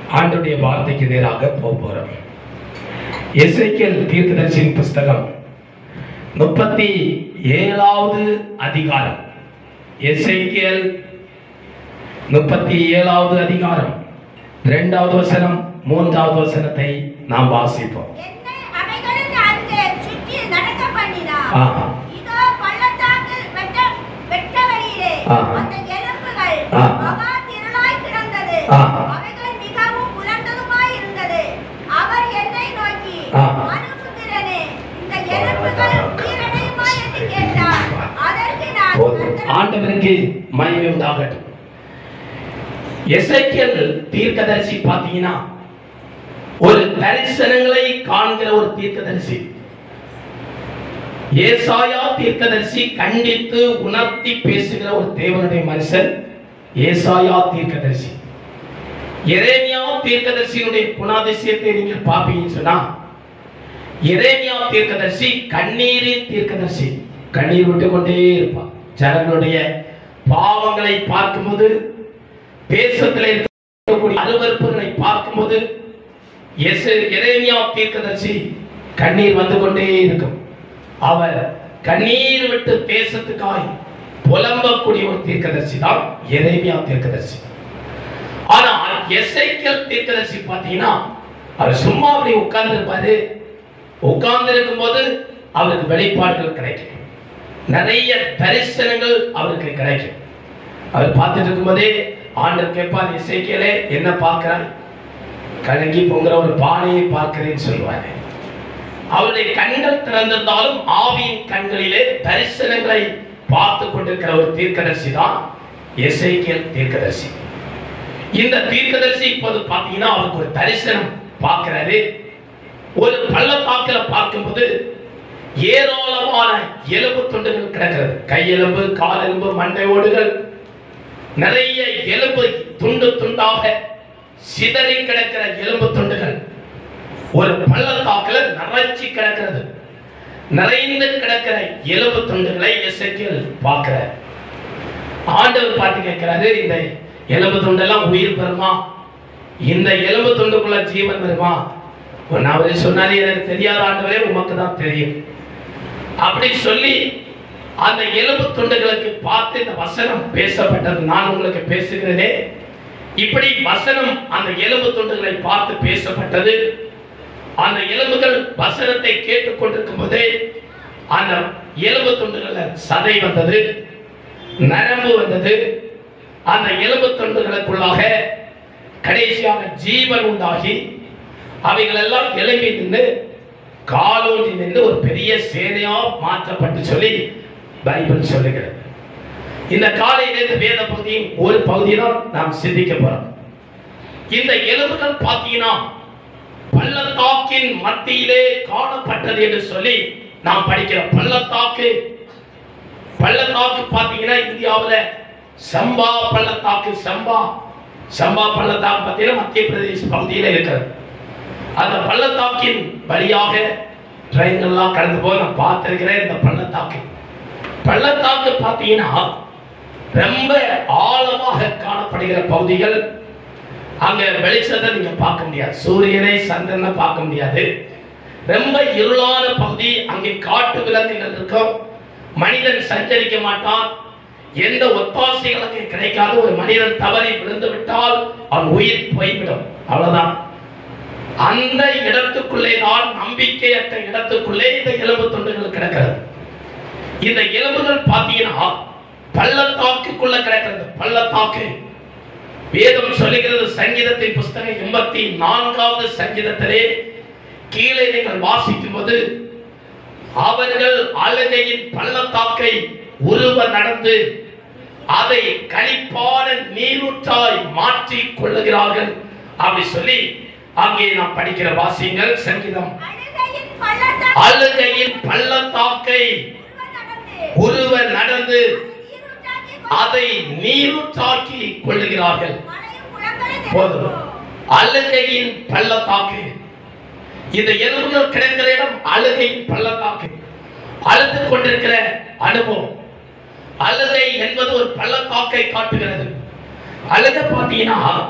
ஆண்டுடைய வார்த்தைக்கு நேராக போக போறோம் எசேக்கியேல் தீர்க்கதரிசியின் புஸ்தகம் முப்பத்தி ஏழாவது அதிகாரம் எசேக்கியேல் முப்பத்தி ஏழாவது அதிகாரம் இரண்டாவது வசனம் மூன்றாவது வசனத்தை நாம் வாசிப்போம் என்னை அவைகளுக்கு அருகே சுற்றி நடக்க பண்ணினார். ஆஹா. இதோ பள்ளத்தாக்கில் வெட்ட- வெட்ட வழியிலே ஆஹா. அந்த எலும்புகள் ஆஹா. மகா திரளாய் கிடந்தது. ஆஹா. அவைகள் மிகவும் உலர்ந்ததுமாய் இருந்தது. அவர் என்னை நோக்கி, ஆஹா. "மனுபுத்திரனே, இந்த எலும்புகள் உயிரடையுமா?" என்று கேட்டார். அதற்கு நான் போதும். கர்த்தர் ஆண்டவருக்கு மகிமை உண்டாகட்டும் எசேக்கியேல் தீர்க்கதரிசி பார்த்தீங்கன்னா ஒரு தரிசனங்களை காண்கிற ஒரு தீர்க்கதரிசி ஏசாயா தீர்க்கதரிசி கண்டித்து உணர்த்தி பேசுகிற ஒரு தேவனுடைய மனுஷன் ஏசாயா தீர்க்கதரிசி எரேமியா தீர்க்கதரிசியினுடைய குணாதிசயத்தை நீங்கள் பார்ப்பீங்கன்னு சொன்னா எரேமியா தீர்க்கதரிசி கண்ணீரின் தீர்க்கதரிசி கண்ணீர் விட்டு கொண்டே இருப்பான் ஜனங்களுடைய பாவங்களை பார்க்கும்போது தேசத்தில் இருக்கக்கூடிய அருவருப்புகளை பார்க்கும்போது எசு எரேமியா தீர்க்கதரிசி கண்ணீர் வந்து கொண்டே இருக்கும் அவர் கண்ணீர் விட்டு தேசத்துக்காய் புலம்பக்கூடிய ஒரு தீர்க்கதரிசி தான் எரேமியா தீர்க்கதரிசி ஆனால் எசேக்கியேல் தீர்க்கதரிசி பார்த்தீங்கன்னா அவர் சும்மா அப்படி உட்கார்ந்து இருப்பாரு உட்கார்ந்து இருக்கும்போது அவருக்கு வெளிப்பாடுகள் கிடைக்கும் நிறைய தரிசனங்கள் அவருக்கு கிடைக்கும் அவர் பார்த்துட்டு இருக்கும்போதே ஆண்டவர் கேட்பார் இசைக்கலே என்ன பார்க்கிறாய் கலங்கி பொங்குற ஒரு பானையை பார்க்கிறேன்னு சொல்லுவாரு அவருடைய கண்கள் திறந்திருந்தாலும் ஆவியின் கண்களிலே தரிசனங்களை பார்த்து கொண்டிருக்கிற ஒரு தீர்க்கதரிசி தான் எசேக்கியேல் தீர்க்கதரிசி இந்த தீர்க்கதரிசி இப்போது பார்த்தீங்கன்னா அவருக்கு ஒரு தரிசனம் பார்க்கிறாரு ஒரு பள்ளத்தாக்கில் பார்க்கும்போது ஏராளமான எலும்பு துண்டுகள் கிடக்கிறது கையெலும்பு காலெலும்பு மண்டை ஓடுகள் நிறைய எலும்பு துண்டு துண்டாக சிதறி கிடக்கிற எலும்பு துண்டுகள் ஒரு பள்ளத்தாக்கில் நிறைச்சி கிடக்கிறது நிறைந்து கிடக்கிற எலும்பு துண்டுகளை எசேக்கியேல் பார்க்கிறார் ஆண்டவர் பார்த்து கேட்கிறாரு இந்த எலும்பு துண்டெல்லாம் உயிர் பெறுமா இந்த எலும்பு துண்டுக்குள்ள ஜீவன் வருமா அவரே சொன்னாரு எனக்கு தெரியாத ஆண்டவரே உமக்கு தான் தெரியும் அப்படி சொல்லி அந்த எலும்பு துண்டுகளுக்கு பார்த்து இந்த வசனம் பேசப்பட்டது நான் உங்களுக்கு பேசுகிறேனே இப்படி வசனம் அந்த எலும்பு துண்டுகளை பார்த்து பேசப்பட்டது அந்த எலும்புகள் வசனத்தை கேட்டுக்கொண்டிருக்கும் போதே அந்த எலும்பு துண்டுகள்ல சதை வந்தது நரம்பு வந்தது அந்த எலும்பு துண்டுகளுக்குள்ளாக கடைசியாக ஜீவன் உண்டாகி அவைகள் எல்லாம் எழும்பி நின்று காலூன்றி நின்று ஒரு பெரிய சேனையா மாற்றப்பட்டு சொல்லி பைபிள் சொல்லுகிறது இந்த காலையில இந்த வேத பகுதியின் ஒரு பகுதியை தான் நாம் சிந்திக்க போறோம் இந்த எலும்புகள் பார்த்தீங்கன்னா பள்ளத்தாக்கின் மத்தியிலே காணப்பட்டது என்று சொல்லி நாம் படிக்கிறோம் பள்ளத்தாக்கு பள்ளத்தாக்கு பார்த்தீங்கன்னா இந்தியாவுல சம்பா பள்ளத்தாக்கு சம்பா சம்பா பள்ளத்தாக்கு பார்த்தீங்கன்னா மத்திய பிரதேச பகுதியில் இருக்கிறது அந்த பள்ளத்தாக்கின் வழியாக ட்ரெயின்கள்லாம் கடந்து போய் நான் பார்த்திருக்கிறேன் இந்த பள்ளத்தாக்கு பள்ளத்தாக்கு பார்த்தீங்கன்னா ரொம்ப ஆழமாக காணப்படுகிற பகுதிகள் அங்க வெளிச்சத்தை நீங்க பார்க்க முடியாது சூரியனை சந்திரனை பார்க்க முடியாது ரொம்ப இருளான பகுதி அங்கே காட்டு விலங்குகள் இருக்கும் மனிதன் சஞ்சரிக்க மாட்டான் எந்த ஒத்தாசைகள் அங்கே கிடைக்காது ஒரு மனிதன் தவறி விழுந்து விட்டால் அவன் உயிர் போய்விடும் அவ்வளவுதான் அந்த இடத்துக்குள்ளே தான் நம்பிக்கையற்ற இடத்துக்குள்ளே இந்த எலும்பு துண்டுகள் கிடக்கிறது இந்த எலும்புகள் பார்த்தீங்கன்னா பள்ளத்தாக்குக்குள்ள கிடக்கிறது பள்ளத்தாக்கு வேதம் சொல்லுகிறது சங்கீதத்தின் புஸ்தகம் எண்பத்தி நான்காவது சங்கீதத்திலே கீழே நீங்கள் வாசிக்கும் போது அவர்கள் அழுகையின் பள்ளத்தாக்கை உருவ நடந்து அதை கழிப்பான நீரூற்றாய் மாற்றிக் கொள்ளுகிறார்கள் அப்படி சொல்லி அங்கே நாம் படிக்கிற வாசியங்கள் சங்கீதம் அழுகையின் பள்ளத்தாக்கு அழுகையின் பள்ளத்தாக்கை உருவ நடந்து, உருவ நடந்து நீரூற்றாக்கி அதை நீரூற்றாக்கி கொள்ளுகிறார்கள் மலையும் குளங்களும் போதும் நிரப்பும். அழுகையின் பள்ளத்தாக்கு இந்த எலும்புகள் கிடக்கிற இடம் அழுகையின் பள்ளத்தாக்கு அழுது கொண்டிருக்கிற அனுபவம் அழுகை என்பது ஒரு பள்ளத்தாக்கை காட்டுகிறது அழுகை பார்த்தீங்கன்னா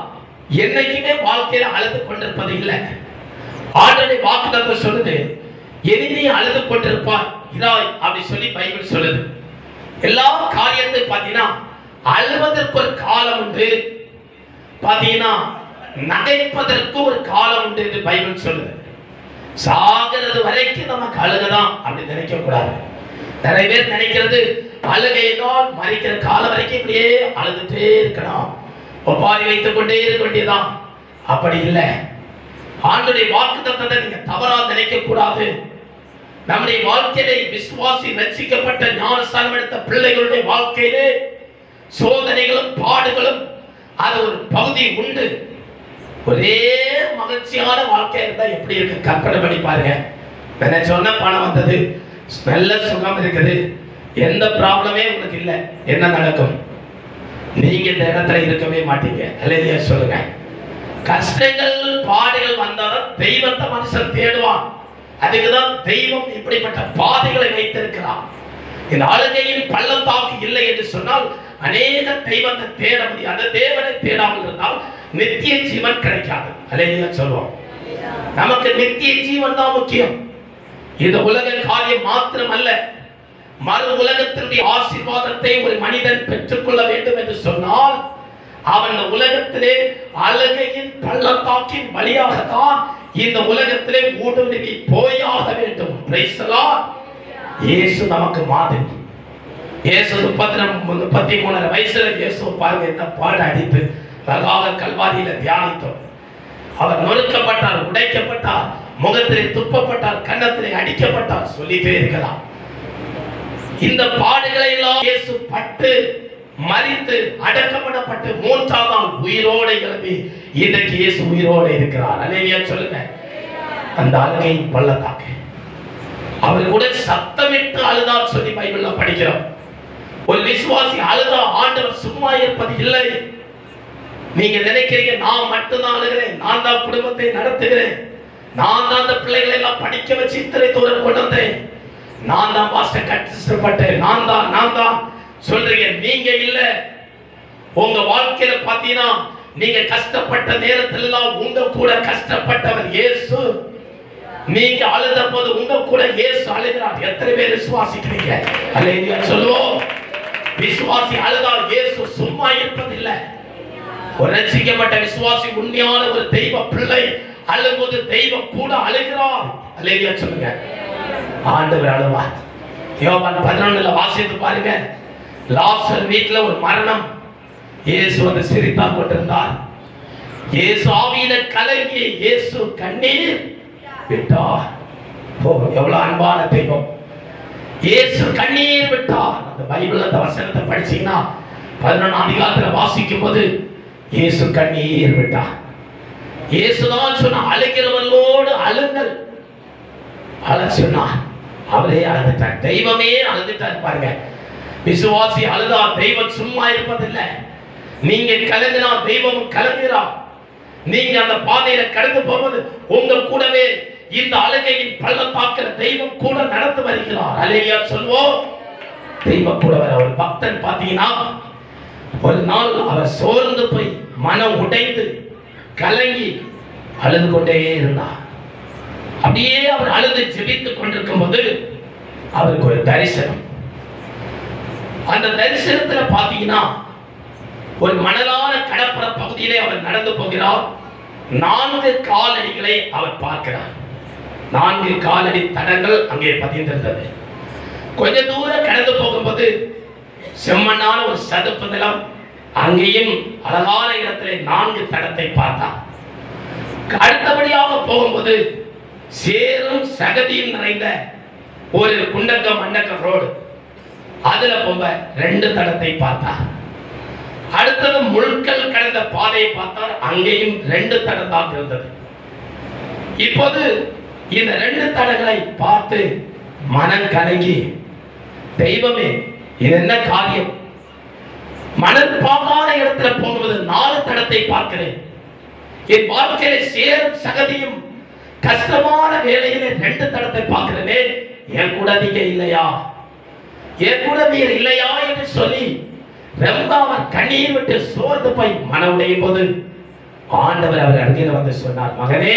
என்னைக்குமே வாழ்க்கையில அழுது கொண்டிருப்பது இல்லை ஆண்டனை வாக்குதத்தை சொல்லுது இனி நீ அழுது கொண்டிருப்பாய் இதாய் அப்படி சொல்லி பைபிள் சொல்லுது எல்லா காரியத்தையும் பார்த்தீங்கன்னா அழுவதற்கு ஒரு காலம் உண்டு பார்த்தீங்கன்னா நகைப்பதற்கு ஒரு காலம் உண்டு என்று பைபிள் சொல்லுது சாகிறது வரைக்கும் நமக்கு அழுகதான் அப்படி நினைக்க கூடாது நிறைய பேர் நினைக்கிறது அழுகையினால் மறிக்கிற காலம் வரைக்கும் இப்படியே அழுதுட்டே இருக்கணும் ஒப்பாரி வைத்துக் கொண்டே இருக்க வேண்டியதான் அப்படி இல்லை ஆண்டுடைய வாக்கு தத்தத்தை நீங்க தவறா நினைக்க கூடாது நம்முடைய வாழ்க்கையிலே விசுவாசி ரட்சிக்கப்பட்ட ஞானஸ்தானம் எடுத்த பிள்ளைகளுடைய வாழ்க்கையிலே சோதனைகளும் பாடுகளும் அது ஒரு பகுதி உண்டு ஒரே மகிழ்ச்சியான வாழ்க்கையா இருந்தா எப்படி இருக்கு கற்பனை பண்ணி பாருங்க என்ன சொன்ன பணம் வந்தது நல்ல சுகம் இருக்குது எந்த ப்ராப்ளமே உங்களுக்கு இல்லை என்ன நடக்கும் நீங்க இந்த இடத்துல இருக்கவே மாட்டீங்க இல்லையா சொல்லுங்க கஷ்டங்கள் பாடுகள் வந்தாலும் தெய்வத்தை மனுஷன் தேடுவான் அதுக்குதான் தெய்வம் இப்படிப்பட்ட பாதைகளை வைத்திருக்கிறான் இந்த அழுகையில் பள்ளத்தாக்கு இல்லை என்று சொன்னால் அநேக தெய்வத்தை தேட முடியும் அந்த தேவனை தேடாமல் இருந்தால் நித்திய ஜீவன் கிடைக்காது அலையா சொல்லுவோம் நமக்கு நித்திய ஜீவன் தான் முக்கியம் இந்த உலக காரியம் மாத்திரம் அல்ல மறு உலகத்தினுடைய ஆசீர்வாதத்தை ஒரு மனிதன் பெற்றுக்கொள்ள வேண்டும் என்று சொன்னால் அவன் இந்த உலகத்திலே அழகையின் பள்ளத்தாக்கின் வழியாகத்தான் இந்த இயேசுவிலே ஊடுருவி போயாக வேண்டும் Praise the Lord. இயேசு நமக்கு மாதிரி இயேசு முப்பத்தி ரெண்டு முப்பத்தி மூணரை வயசுல இயேசு பாருங்க இந்த பாடு அடித்து அழகாக கல்வாரியில தியானித்தோம் அவர் நொறுக்கப்பட்டார் உடைக்கப்பட்டார் முகத்திலே துப்பப்பட்டார் கன்னத்திலே அடிக்கப்பட்டார் சொல்லிட்டே இருக்கலாம் இந்த பாடுகளை எல்லாம் இயேசு பட்டு மறித்து அடக்கப்படப்பட்டு மூன்றாம் நாள் உயிரோட கிளம்பி இன்றைக்கு இயேசு உயிரோட இருக்கிறார் அலேலியா சொல்லுங்க அந்த அழுகை பள்ளத்தாக்கு அவர் கூட சத்தமிட்டு அழுதார் சொல்லி பைபிள்ல படிக்கிறோம் ஒரு விசுவாசி அழுதா ஆண்டவர் சும்மா இருப்பது இல்லை நீங்க நினைக்கிறீங்க நான் மட்டும்தான் அழுகிறேன் நான் தான் குடும்பத்தை நடத்துகிறேன் நான் தான் அந்த பிள்ளைகளை எல்லாம் படிக்க வச்சு இத்தனை தூரம் கொண்டு வந்தேன் நான் தான் மாஸ்டர் கஷ்டப்பட்டேன் நான் தான் நான் தான் சொல்றீங்க நீங்க இல்ல உங்க வாழ்க்கையில பாத்தீங்கன்னா நீங்க கஷ்டப்பட்ட நேரத்துல எல்லாம் உங்க கூட கஷ்டப்பட்டவர் இயேசு நீங்க அழுத போது உங்க கூட இயேசு அழுகிறார் எத்தனை பேர் விசுவாசிக்கிறீங்க அல்லேலூயா சொல்லுவோம் விசுவாசி அழுதால் இயேசு சும்மா இருப்பதில்லை ஒரு ரட்சிக்கப்பட்ட விசுவாசி உண்மையான ஒரு தெய்வ பிள்ளை அழும்போது தெய்வம் கூட அழுகிறார் அல்லேலூயா சொல்லுங்க ஆண்டவர் அழுவார் யோவான் பதினொன்னுல வாசித்து பாருங்க லாசர் வீட்டுல ஒரு மரணம் இயேசு வந்து சிரித்தா கொண்டிருந்தார் இயேசு ஆவியில கலங்கி இயேசு கண்ணீர் விட்டார் ஓ எவ்வளவு அன்பான தெய்வம் இயேசு கண்ணீர் விட்டார் அந்த பைபிள் அந்த வசனத்தை படிச்சீங்கன்னா பதினொன்றாம் அதிகாரத்துல வாசிக்கும் போது இயேசு கண்ணீர் விட்டார் இயேசுதான் சொன்ன அழுகிறவர்களோடு அழுங்கள் அழ சொன்னார் அவரே அழுதுட்டார் தெய்வமே அழுதுட்டார் பாருங்க விசுவாசி அழுதா தெய்வம் சும்மா இருப்பதில்லை நீங்க கலங்கினா தெய்வம் கலங்குகிறார் நீங்க அந்த பாதையில கடந்து போவது உங்க கூடவே இந்த அழுகையின் பள்ளத்தாக்கிற தெய்வம் கூட நடந்து வருகிறார் அலேயா சொல்வோம் தெய்வம் கூட வர ஒரு பக்தன் பாத்தீங்கன்னா ஒரு நாள் அவர் சோர்ந்து போய் மனம் உடைந்து கலங்கி அழுது கொண்டே இருந்தார் அப்படியே அவர் அழுது ஜெபித்துக் கொண்டிருக்கும் போது அவருக்கு ஒரு தரிசனம் அந்த தரிசனத்துல பாத்தீங்கன்னா ஒரு மணலான கடற்பர பகுதியிலே அவர் நடந்து போகிறார் நான்கு காலடிகளை அவர் பார்க்கிறார் நான்கு காலடி தடங்கள் அங்கே பதிந்திருந்தது கொஞ்ச தூரம் கடந்து போகும்போது செம்மண்ணான ஒரு சதுப்பு நிலம் அங்கேயும் அழகான இடத்திலே நான்கு தடத்தை பார்த்தார் அடுத்தபடியாக போகும்போது சேரும் சகதியும் நிறைந்த ஒரு குண்டக்க மண்டக்க ரோடு அதுல போக ரெண்டு தடத்தை பார்த்தார் அடுத்தது முழுக்கல் கடந்த பாதையை பார்த்தார் அங்கேயும் ரெண்டு தடம் தான் இருந்தது இப்போது இந்த ரெண்டு தடங்களை பார்த்து மனம் கலங்கி தெய்வமே இது என்ன காரியம் மணல் பார்க்காத இடத்துல போகும்போது நாலு தடத்தை பார்க்கிறேன் என் வாழ்க்கையில சேரும் சகதியும் கஷ்டமான வேலையில ரெண்டு தடத்தை பார்க்கிறேனே என் கூட நீங்க இல்லையா என் கூட நீர் இல்லையா என்று சொல்லி ரொம்ப அவர் கண்ணீர் விட்டு சோர்ந்து போய் மனம் உடையும் போது ஆண்டவர் அவர் அருகில வந்து சொன்னார் மகனே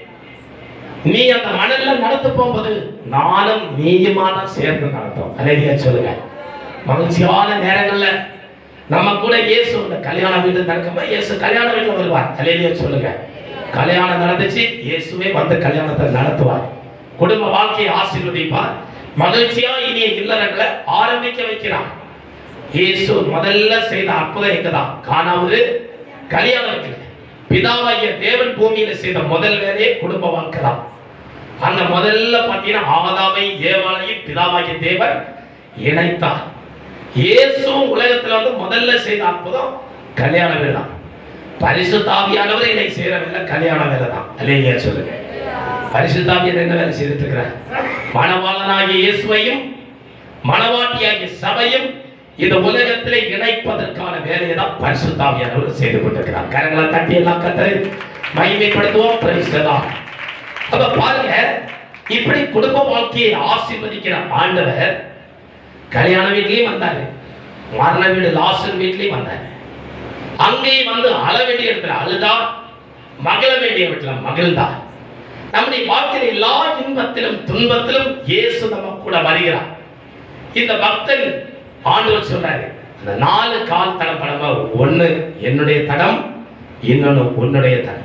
நீ அந்த மணல்ல நடந்து போகும்போது நானும் நீயுமா தான் சேர்ந்து நடந்தோம் அழகியா சொல்லுங்க மகிழ்ச்சியான நேரங்கள்ல நம்ம கூட இயேசு இந்த கல்யாண வீடு நடக்கும்போது இயேசு கல்யாண வீட்டுல வருவார் அழகியா சொல்லுங்க கல்யாணம் நடந்துச்சு இயேசுவே வந்து கல்யாணத்தை நடத்துவார் குடும்ப வாழ்க்கையை ஆசீர்வதிப்பார் மகிழ்ச்சியா இனிய இல்லறங்களை ஆரம்பிக்க வைக்கிறார் இயேசு முதல்ல செய்த அற்புதம் எங்கதான் காணாவது கல்யாணம் வைக்கல பிதாவாகிய தேவன் பூமியில செய்த முதல் வேலையே குடும்ப வாழ்க்கை தான் அந்த முதல்ல பார்த்தீங்கன்னா ஆதாமை ஏவாளையும் பிதாவாகிய தேவன் இணைத்தார் இயேசு உலகத்துல வந்து முதல்ல செய்த அற்புதம் கல்யாண வேலை தான் பரிசுத்தாவியானவர் இன்னைக்கு செய்யற வேலை கல்யாண வேலை தான் அல்லையா சொல்லுங்க பரிசுத்தாவியர் என்ன வேலை செய்துட்டு இருக்கிறார் மணவாளனாகிய இயேசுவையும் மணவாட்டியாகிய சபையும் இந்த உலகத்திலே இணைப்பதற்கான வேலையை தான் பரிசுத்தாவியானவர் செய்து கொண்டிருக்கிறார் கரங்களை தட்டி எல்லாம் கத்தரை மகிமைப்படுத்துவோம் பிரைஸ்தலாம் அப்ப பாருங்க இப்படி குடும்ப வாழ்க்கையை ஆசீர்வதிக்கிற ஆண்டவர் கல்யாண வீட்லயும் வந்தாரு மரண வீடு லாசன் வீட்லயும் வந்தாரு அங்கேயும் வந்து அழ வேண்டிய இடத்துல அழுதா மகள வேண்டிய இடத்துல மகிழ்ந்தார் நம்முடைய வாழ்க்கையில் எல்லா இன்பத்திலும் துன்பத்திலும் இயேசு நம்ம கூட வருகிறார் இந்த பக்தன் ஆண்டவர் சொல்றாரு அந்த நாலு கால் தடம் படமா ஒண்ணு என்னுடைய தடம் இன்னொன்னு உன்னுடைய தடம்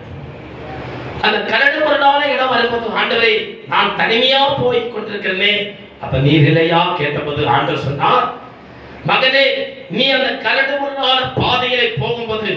அந்த கரடு முரடான இடம் வரும்போது ஆண்டவரே நான் தனிமையா போய் கொண்டிருக்கிறேனே அப்ப நீர் இல்லையா கேட்டபோது ஆண்டவர் சொன்னார் மகனே நீ அந்த கரடு முரடான பாதையிலே போகும்போது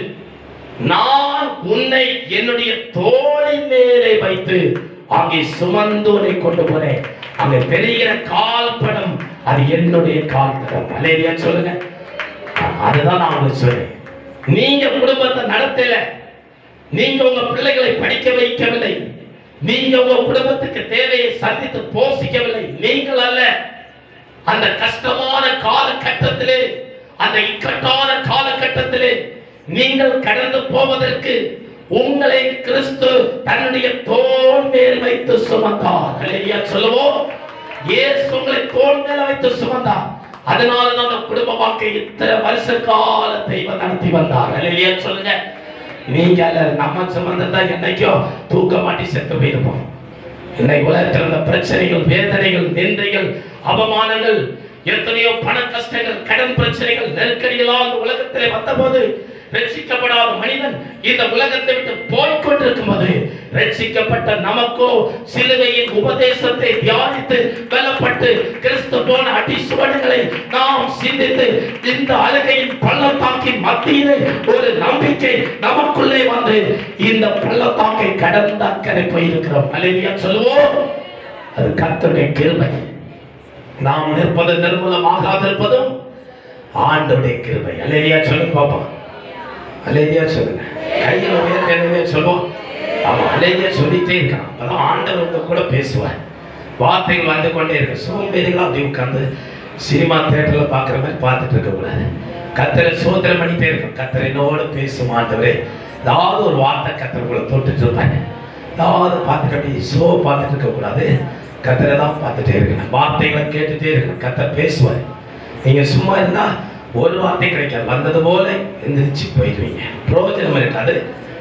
நான் உன்னை என்னுடைய தோளின் மேலே வைத்து அங்கே சுமந்து உன்னை கொண்டு போறேன் அங்க தெரிகிற கால் படம் அது என்னுடைய கால் படம் அலேரியா சொல்லுங்க அதுதான் நான் உங்களுக்கு சொல்றேன் நீங்க குடும்பத்தை நடத்தல நீங்க உங்க பிள்ளைகளை படிக்க வைக்கவில்லை நீங்க உங்க குடும்பத்துக்கு தேவையை சந்தித்து போஷிக்கவில்லை நீங்கள் அல்ல அந்த கஷ்டமான காலகட்டத்திலே அந்த இக்கட்டான காலகட்டத்திலே நீங்கள் கடந்து போவதற்கு உங்களை கிறிஸ்து தன்னுடைய தோல் மேல் வைத்து சுமந்தார் அல்லையா சொல்லுவோம் இயேசு உங்களை தோல் மேல வைத்து சுமந்தார் அதனால தான் அந்த குடும்ப வாழ்க்கை இத்தனை வருஷ காலத்தை இவர் நடத்தி வந்தார் அல்லையா சொல்லுங்க நீங்க அல்ல நம்ம சுமந்திருந்தா என்னைக்கோ தூக்க மாட்டி செத்து போயிருப்போம் இன்னைக்கு உலகத்தில் இருந்த பிரச்சனைகள் வேதனைகள் நிந்தைகள் அவமானங்கள் எத்தனையோ பண கஷ்டங்கள் கடன் பிரச்சனைகள் நெருக்கடிகளால் இந்த உலகத்திலே வந்தபோது ரட்சிக்கப்படாத மனிதன் இந்த உலகத்தை விட்டு போய்க் கொண்டிருக்கும் போது ரட்சிக்கப்பட்ட நமக்கோ சிலுவையின் உபதேசத்தை தியானித்து பலப்பட்டு கிறிஸ்து போன அடிசுவடுகளை நாம் சிந்தித்து இந்த அழுகையின் பள்ளத்தாக்கின் மத்தியிலே ஒரு நம்பிக்கை நமக்குள்ளே வந்து இந்த பள்ளத்தாக்கை கடந்த அக்கறை போயிருக்கிறோம் அலையா சொல்லுவோம் அது கர்த்தருடைய கிருபை நாம் நிற்பது நிர்மூலமாகாதிருப்பதும் ஆண்டவருடைய கிருபை அலையா சொல்லுங்க பாப்போம் அலையா சொல்லுங்க கையில் உயர்த்தவே சொல்லுவோம் ஆமா அலையா சொல்லிட்டே இருக்கான் அப்பதான் ஆண்டவர் உங்க கூட பேசுவார் வார்த்தைகள் வந்து கொண்டே இருக்கு சோம்பேறிகளா அப்படி உட்கார்ந்து சினிமா தியேட்டர்ல பாக்குற மாதிரி பார்த்துட்டு இருக்க கூடாது கத்தரை சோதனை பண்ணிட்டே இருக்கும் கத்தரை என்னோட பேசும் ஆண்டவரே ஏதாவது ஒரு வார்த்தை கத்தருக்குள்ள தொட்டுட்டு இருப்பாங்க ஏதாவது பார்த்துட்டு அப்படி ஷோ பார்த்துட்டு இருக்க கூடாது கத்தரை தான் பார்த்துட்டே இருக்கணும் வார்த்தைகளை கேட்டுட்டே இருக்கணும் கத்தர் பேசுவார் நீங்க சும்மா இருந்தா ஒரு வார்த்தை கிடைக்காது வந்தது போல எந்திரிச்சு போயிடுவீங்க பிரயோஜனம் இருக்காது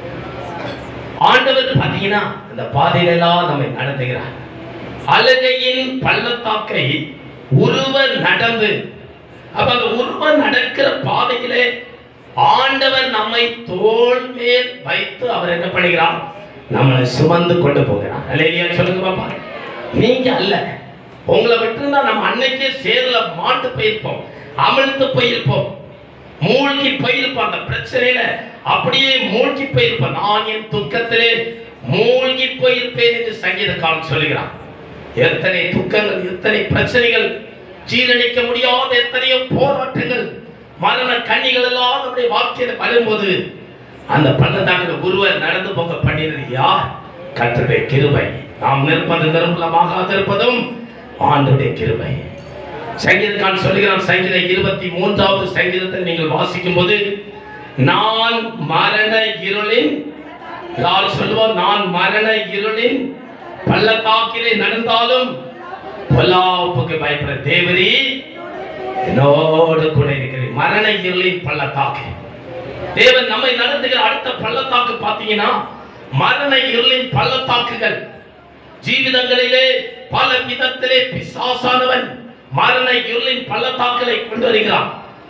ஆண்டவர் பார்த்தீங்கன்னா இந்த பாதையில எல்லாம் நம்மை நடத்துகிறார் அழுகையின் பள்ளத்தாக்கை உருவ நடந்து அப்ப அந்த உருவ நடக்கிற பாதையிலே ஆண்டவர் நம்மை தோள் மேல் வைத்து அவர் என்ன பண்ணுகிறார் நம்மளை சுமந்து கொண்டு போகிறார் அல்லையா சொல்லுங்க பாப்பா நீங்க அல்ல உங்களை விட்டுருந்தா நம்ம அன்னைக்கே சேர்ல மாட்டு போயிருப்போம் அமிழ்ந்து போயிருப்போம் மூழ்கி போயிருப்போம் அந்த பிரச்சனையில அப்படியே மூழ்கி போயிருப்போம் நான் என் துக்கத்திலே மூழ்கி போயிருப்பேன் என்று சங்கீதக்காரன் சொல்லுகிறான் எத்தனை துக்கங்கள் எத்தனை பிரச்சனைகள் ஜீரணிக்க முடியாத எத்தனையோ போராட்டங்கள் மரண கண்ணிகள் எல்லாம் நம்முடைய வாழ்க்கையில வரும்போது அந்த பள்ளத்தாக்கில் ஒருவர் நடந்து போக பண்ணினது யார் கர்த்தருடைய கிருபை நாம் நிற்பது நிர்மலமாக இருப்பதும் ஆண்டுடைய கிருபை சங்கீதக்கான் சொல்லுகிறான் சங்கீதம் இருபத்தி மூன்றாவது சங்கீதத்தை நீங்கள் வாசிக்கும் போது நான் மரண இருளின் யார் சொல்லுவோம் நான் மரண இருளின் பள்ளத்தாக்கிலே நடந்தாலும் பொல்லாப்புக்கு பயப்பட தேவரீ என்னோடு கூட இருக்கிறேன் மரண இருளின் பள்ளத்தாக்கு தேவன் நம்மை நடத்துகிற அடுத்த பள்ளத்தாக்கு பார்த்தீங்கன்னா மரண இருளின் பள்ளத்தாக்குகள் ஜீவிதங்களிலே பல விதத்திலே பிசாசானவன் மரண இருளின் பள்ளத்தாக்களை கொண்டு வருகிறான்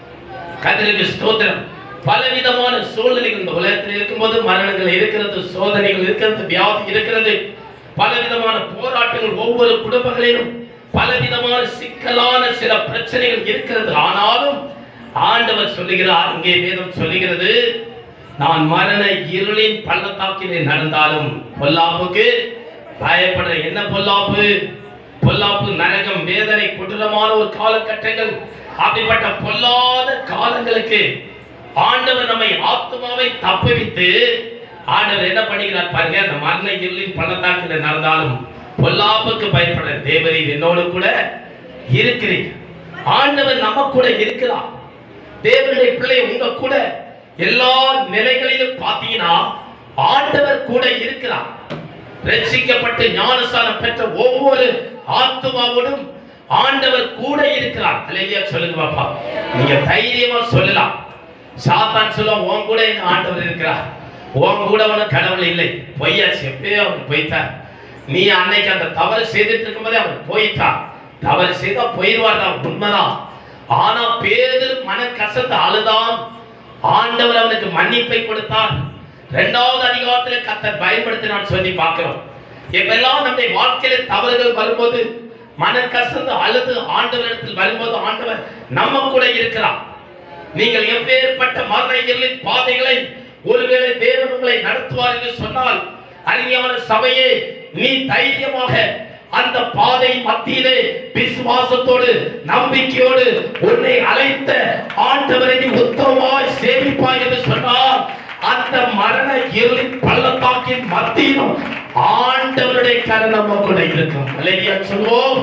கதிரக்கு ஸ்தோத்திரம் பலவிதமான சூழ்நிலைகள் இந்த உலகத்தில் இருக்கும்போது மரணங்கள் இருக்கிறது சோதனைகள் இருக்கிறது வியாதி இருக்கிறது பலவிதமான போராட்டங்கள் ஒவ்வொரு குடும்பங்களிலும் பலவிதமான சிக்கலான சில பிரச்சனைகள் இருக்கிறது ஆனாலும் ஆண்டவர் சொல்லுகிறார் இங்கே வேதம் சொல்லுகிறது நான் மரண இருளின் பள்ளத்தாக்கிலே நடந்தாலும் பொல்லாப்புக்கு பயப்படுற என்ன பொல்லாப்பு பொல்லாப்பு நரகம் வேதனை கொடூரமான ஒரு காலகட்டங்கள் அப்படிப்பட்ட பொல்லாத காலங்களுக்கு ஆண்டவர் நம்மை ஆத்மாவை தப்புவித்து ஆண்டவர் என்ன பண்ணுகிறார் பாருங்க அந்த மரண இருளின் பள்ளத்தாக்கில் நடந்தாலும் பொல்லாப்புக்கு பயப்படுற தேவரீர் என்னோடு கூட இருக்கிறீர் ஆண்டவர் நம்ம கூட இருக்கிறார் தேவனுடைய பிள்ளை உங்க கூட எல்லா நிலைகளிலும் பார்த்தீங்கன்னா ஆண்டவர் கூட இருக்கிறார் ரட்சிக்கப்பட்டு ஞானஸ்தானம் பெற்ற ஒவ்வொரு ஆத்மாவோடும் ஆண்டவர் கூட இருக்கிறார் அல்லையா சொல்லுங்க பாப்பா நீங்க தைரியமா சொல்லலாம் சாத்தான் சொல்லுவான் உன் கூட எங்க ஆண்டவர் இருக்கிறார் உன் கூட அவனுக்கு கடவுள் இல்லை பொய்யாச்சு எப்பயோ அவன் போய்த்தார் நீ அன்னைக்கு அந்த தவறு செய்துட்டு இருக்கும்போதே அவன் போயிட்டான் தவறு செய்தா போயிடுவார் தான் உண்மைதான் ஆனா பேதர் மன கசந்து அழுதான் ஆண்டவர் அவனுக்கு மன்னிப்பை கொடுத்தார் இரண்டாவது அதிகாரத்துல கத்தர் பயன்படுத்தினான் சொல்லி பார்க்கிறோம் எப்பெல்லாம் நம்முடைய வாழ்க்கையில தவறுகள் வரும்போது மன கசந்து அழுது ஆண்டவரிடத்தில் வரும்போது ஆண்டவர் நம்ம கூட இருக்கிறார் நீங்கள் எப்பேற்பட்ட மரணங்களின் பாதைகளை ஒருவேளை தேவன் உங்களை நடத்துவார் என்று சொன்னால் அருமையான சபையே நீ தைரியமாக அந்த பாதை மத்தியிலே விசுவாசத்தோடு நம்பிக்கையோடு உன்னை அழைத்த ஆண்டவரை நீ உத்தமமாய் சேமிப்பாய் என்று சொன்னால் அந்த மரண இருளின் பள்ளத்தாக்கின் மத்தியிலும் ஆண்டவருடைய கரம் நம்ம கூட இருக்கும் அல்லையா சொல்வோம்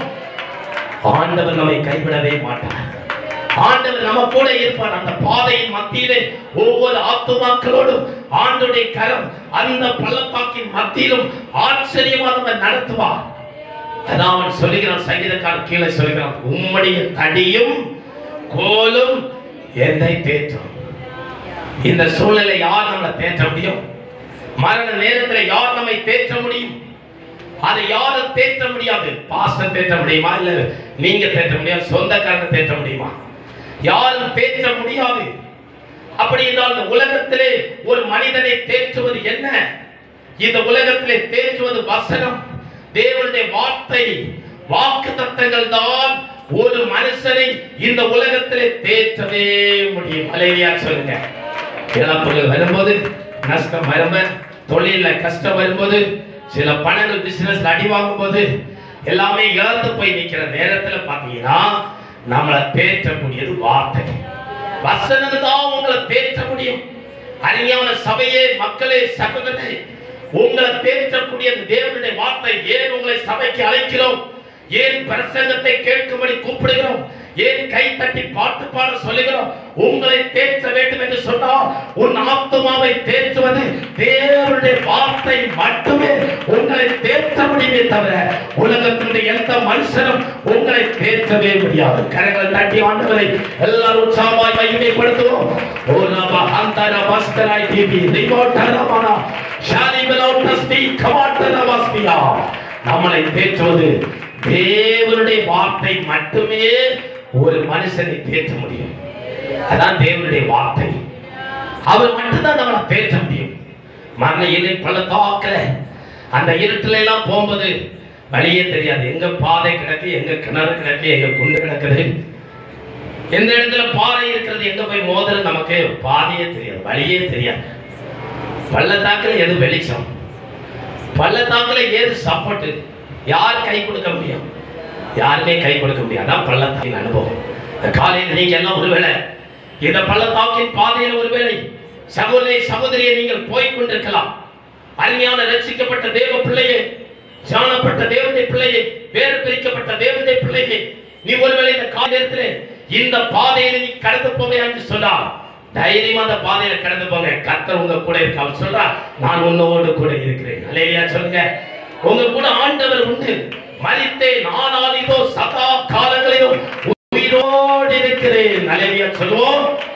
ஆண்டவர் நம்மை கைவிடவே மாட்டார் ஆண்டவர் நம்ம கூட இருப்பார் அந்த பாதையின் மத்தியிலே ஒவ்வொரு ஆத்துமாக்களோடும் ஆண்டுடைய கரம் அந்த பள்ளத்தாக்கின் மத்தியிலும் ஆச்சரியமா நம்ம நடத்துவார் அதான் அவன் சொல்லுகிறான் சங்கீதக்காரன் கீழே சொல்லுகிறான் உம்முடைய தடியும் கோலும் என்னை தேற்றும் இந்த சூழ்நிலை யார் நம்மளை தேற்ற முடியும் மரண நேரத்துல யார் நம்மை தேற்ற முடியும் அதை யாரும் தேற்ற முடியாது பாஸ்டர் தேற்ற முடியுமா இல்ல நீங்க தேற்ற முடியாது சொந்தக்காரங்க தேற்ற முடியுமா யாரும் தேற்ற முடியாது அப்படி என்றால் இந்த உலகத்திலே ஒரு மனிதனை தேற்றுவது என்ன இந்த உலகத்திலே தேற்றுவது வசனம் தேவனுடைய வார்த்தை வாக்கு தத்தங்கள் தான் ஒரு மனுஷனை இந்த உலகத்திலே தேற்றவே முடியும் அலையா சொல்லுங்க இழப்புகள் வரும்போது நஷ்டம் வரும்போது தொழில கஷ்டம் வரும்போது சில பணங்கள் பிசினஸ் அடி வாங்கும் போது எல்லாமே இழந்து போய் நிக்கிற நேரத்துல பாத்தீங்கன்னா நம்மளை தேற்றக்கூடியது வார்த்தை வசனம் தான் உங்களை தேற்ற முடியும் அறிஞான சபையே மக்களே சகோதரனே உங்களை தேற்றக்கூடிய அந்த தேவனுடைய வார்த்தை ஏன் உங்களை சபைக்கு அழைக்கிறோம் ஏன் பிரசங்கத்தை கேட்கும்படி கூப்பிடுகிறோம் ஏன் கை தட்டி பாட்டு பாட சொல்லுகிறோம் உங்களை தேற்ற வேண்டும் என்று சொன்னால் உன் ஆத்மாவை தேற்றுவது தேவனுடைய வார்த்தை மட்டுமே உங்களை தேற்ற முடியுமே தவிர உலகத்தினுடைய எந்த மனுஷனும் உங்களை தேற்றவே முடியாது கரங்களை தட்டி ஆண்டவரை எல்லாரும் உற்சாகமாய் மகிமைப்படுத்துவோம் ஓ நப அந்தர பஸ்தராய் தீபி ரிமோட்டரமான ஷாலி பெலோட்டஸ்தி கமாட்டரவாஸ்தியா நம்மளை தேற்றுவது தேவனுடைய வார்த்தை மட்டுமே ஒரு மனுஷனை தேற்ற முடியும் அதான் தேவனுடைய வார்த்தை அவர் மட்டும்தான் நம்மளை தேற்ற முடியும் மரண இருள் பள்ளத்தாக்குல அந்த இருட்டுல எல்லாம் போகும்போது வழியே தெரியாது எங்க பாதை கிடக்கு எங்க கிணறு கிடக்கு எங்க குண்டு கிடக்குது எந்த இடத்துல பாறை இருக்கிறது எங்க போய் மோதுறது நமக்கு பாதையே தெரியாது வழியே தெரியாது பள்ளத்தாக்குல எது வெளிச்சம் பள்ளத்தாக்குல ஏது சப்போர்ட் யார் கை கொடுக்க முடியும் யாருமே கை கொடுக்க முடியாது அதான் பள்ளத்தாக்கின் அனுபவம் இந்த காலையில் நீங்க எல்லாம் ஒருவேளை இந்த பள்ளத்தாக்கின் பாதையில் ஒருவேளை சகோதரி சகோதரியை நீங்கள் போய் கொண்டிருக்கலாம் அருமையான ரட்சிக்கப்பட்ட தேவ பிள்ளையே சாணப்பட்ட தேவனுடைய பிள்ளையே வேறு பிரிக்கப்பட்ட தேவனுடைய பிள்ளையே நீ ஒருவேளை இந்த காலத்திலே இந்த பாதையில நீ கடந்து போவே என்று சொன்னா தைரியமா அந்த பாதையில கடந்து போங்க கர்த்தர் உங்க கூட இருக்க அவர் சொல்றா நான் உன்னோடு கூட இருக்கிறேன் அல்லையா சொல்லுங்க உங்க கூட ஆண்டவர் உண்டு மறித்தேன் ஆனால் இதோ சதா காலங்களிலும் உயிரோடு இருக்கிறேன் அல்லையா சொல்லுவோம்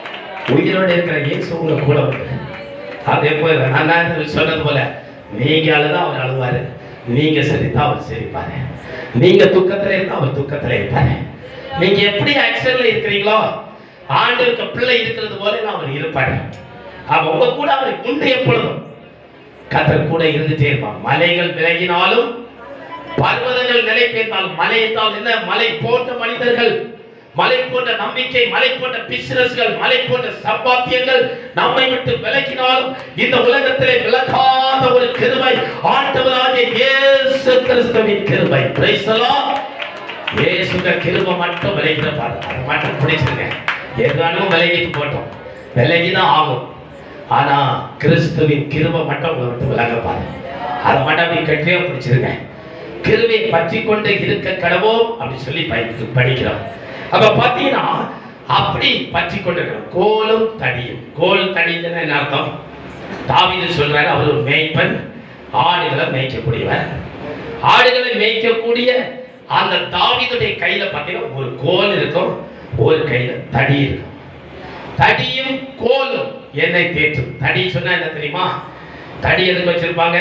உயிரோடு இருக்கிற இயேசு உங்க கூட வந்து அதே போல நான் தான் சொன்னது போல நீங்க அழுதா அவர் அழுவாரு நீங்க சிரித்தா அவர் சிரிப்பாரு நீங்க துக்கத்துல இருந்தா அவர் துக்கத்துல இருப்பாரு நீங்க எப்படி ஆக்ஷன்ல இருக்கிறீங்களோ ஆண்டவருக்கு பிள்ளை இருக்கிறது போல அவர் இருப்பாரு அப்ப உங்க கூட அவர் உண்டு எப்பொழுதும் கத்தர் கூட இருந்துட்டே இருப்பான் மலைகள் விலகினாலும் பர்வதங்கள் நிலை பெய்தாலும் மலை என்றால் என்ன மலை போன்ற மனிதர்கள் மலை போன்ற நம்பிக்கை மலை போன்ற பிசினஸ்கள் மலை போன்ற சம்பாத்தியங்கள் நம்மை விட்டு விலகினாலும் இந்த உலகத்திலே விலகாத ஒரு கிருபை ஆண்டவராகிய இயேசு கிறிஸ்துவின் கிருபை பிரைஸ் தி லார்ட் இயேசுங்க கிருபை மட்டும் விலகிட பாருங்க அது மட்டும் பிடிச்சிருங்க எதுவானும் விலகிட்டு போட்டோம் விலகிதான் ஆகும் ஆனா கிறிஸ்துவின் கிருபை மட்டும் உங்களை விட்டு விலக பாருங்க அதை மட்டும் அப்படி கட்டியே பிடிச்சிருங்க கிருவை பற்றி கொண்டு இருக்க கடவோம் அப்படி சொல்லி படி- படிக்கிறோம் அப்ப பாத்தீங்கன்னா அப்படி பற்றி கொண்டிருக்கிறோம் கோலும் தடியும் கோல் தடின்னு என்ன அர்த்தம் தாவீது சொல்றாரு அவர் ஒரு மேய்ப்பன் ஆடுகளை மேய்க்கக்கூடியவர் ஆடுகளை மேய்க்கக்கூடிய அந்த தாவீதுடைய கையில பார்த்தீங்கன்னா ஒரு கோல் இருக்கும் ஒரு கையில தடி இருக்கும் தடியும் கோலும் என்னை தேற்றும் தடி சொன்னா என்ன தெரியுமா தடி எதுக்கு வச்சிருப்பாங்க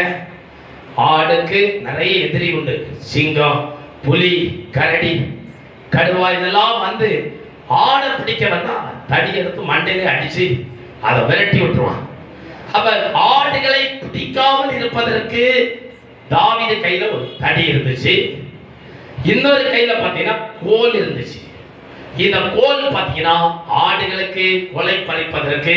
ஆடுக்கு நிறைய எதிரி உண்டு சிங்கம் புலி கரடி கடுவா இதெல்லாம் வந்து ஆடை பிடிக்க வந்தா தடி எடுத்து மண்டையில அடிச்சு அதை விரட்டி விட்டுருவான் அப்ப ஆடுகளை பிடிக்காமல் இருப்பதற்கு தாவீது கையில ஒரு தடி இருந்துச்சு இன்னொரு கையில பாத்தீங்கன்னா கோல் இருந்துச்சு இந்த கோல் பாத்தீங்கன்னா ஆடுகளுக்கு கொலை பறிப்பதற்கு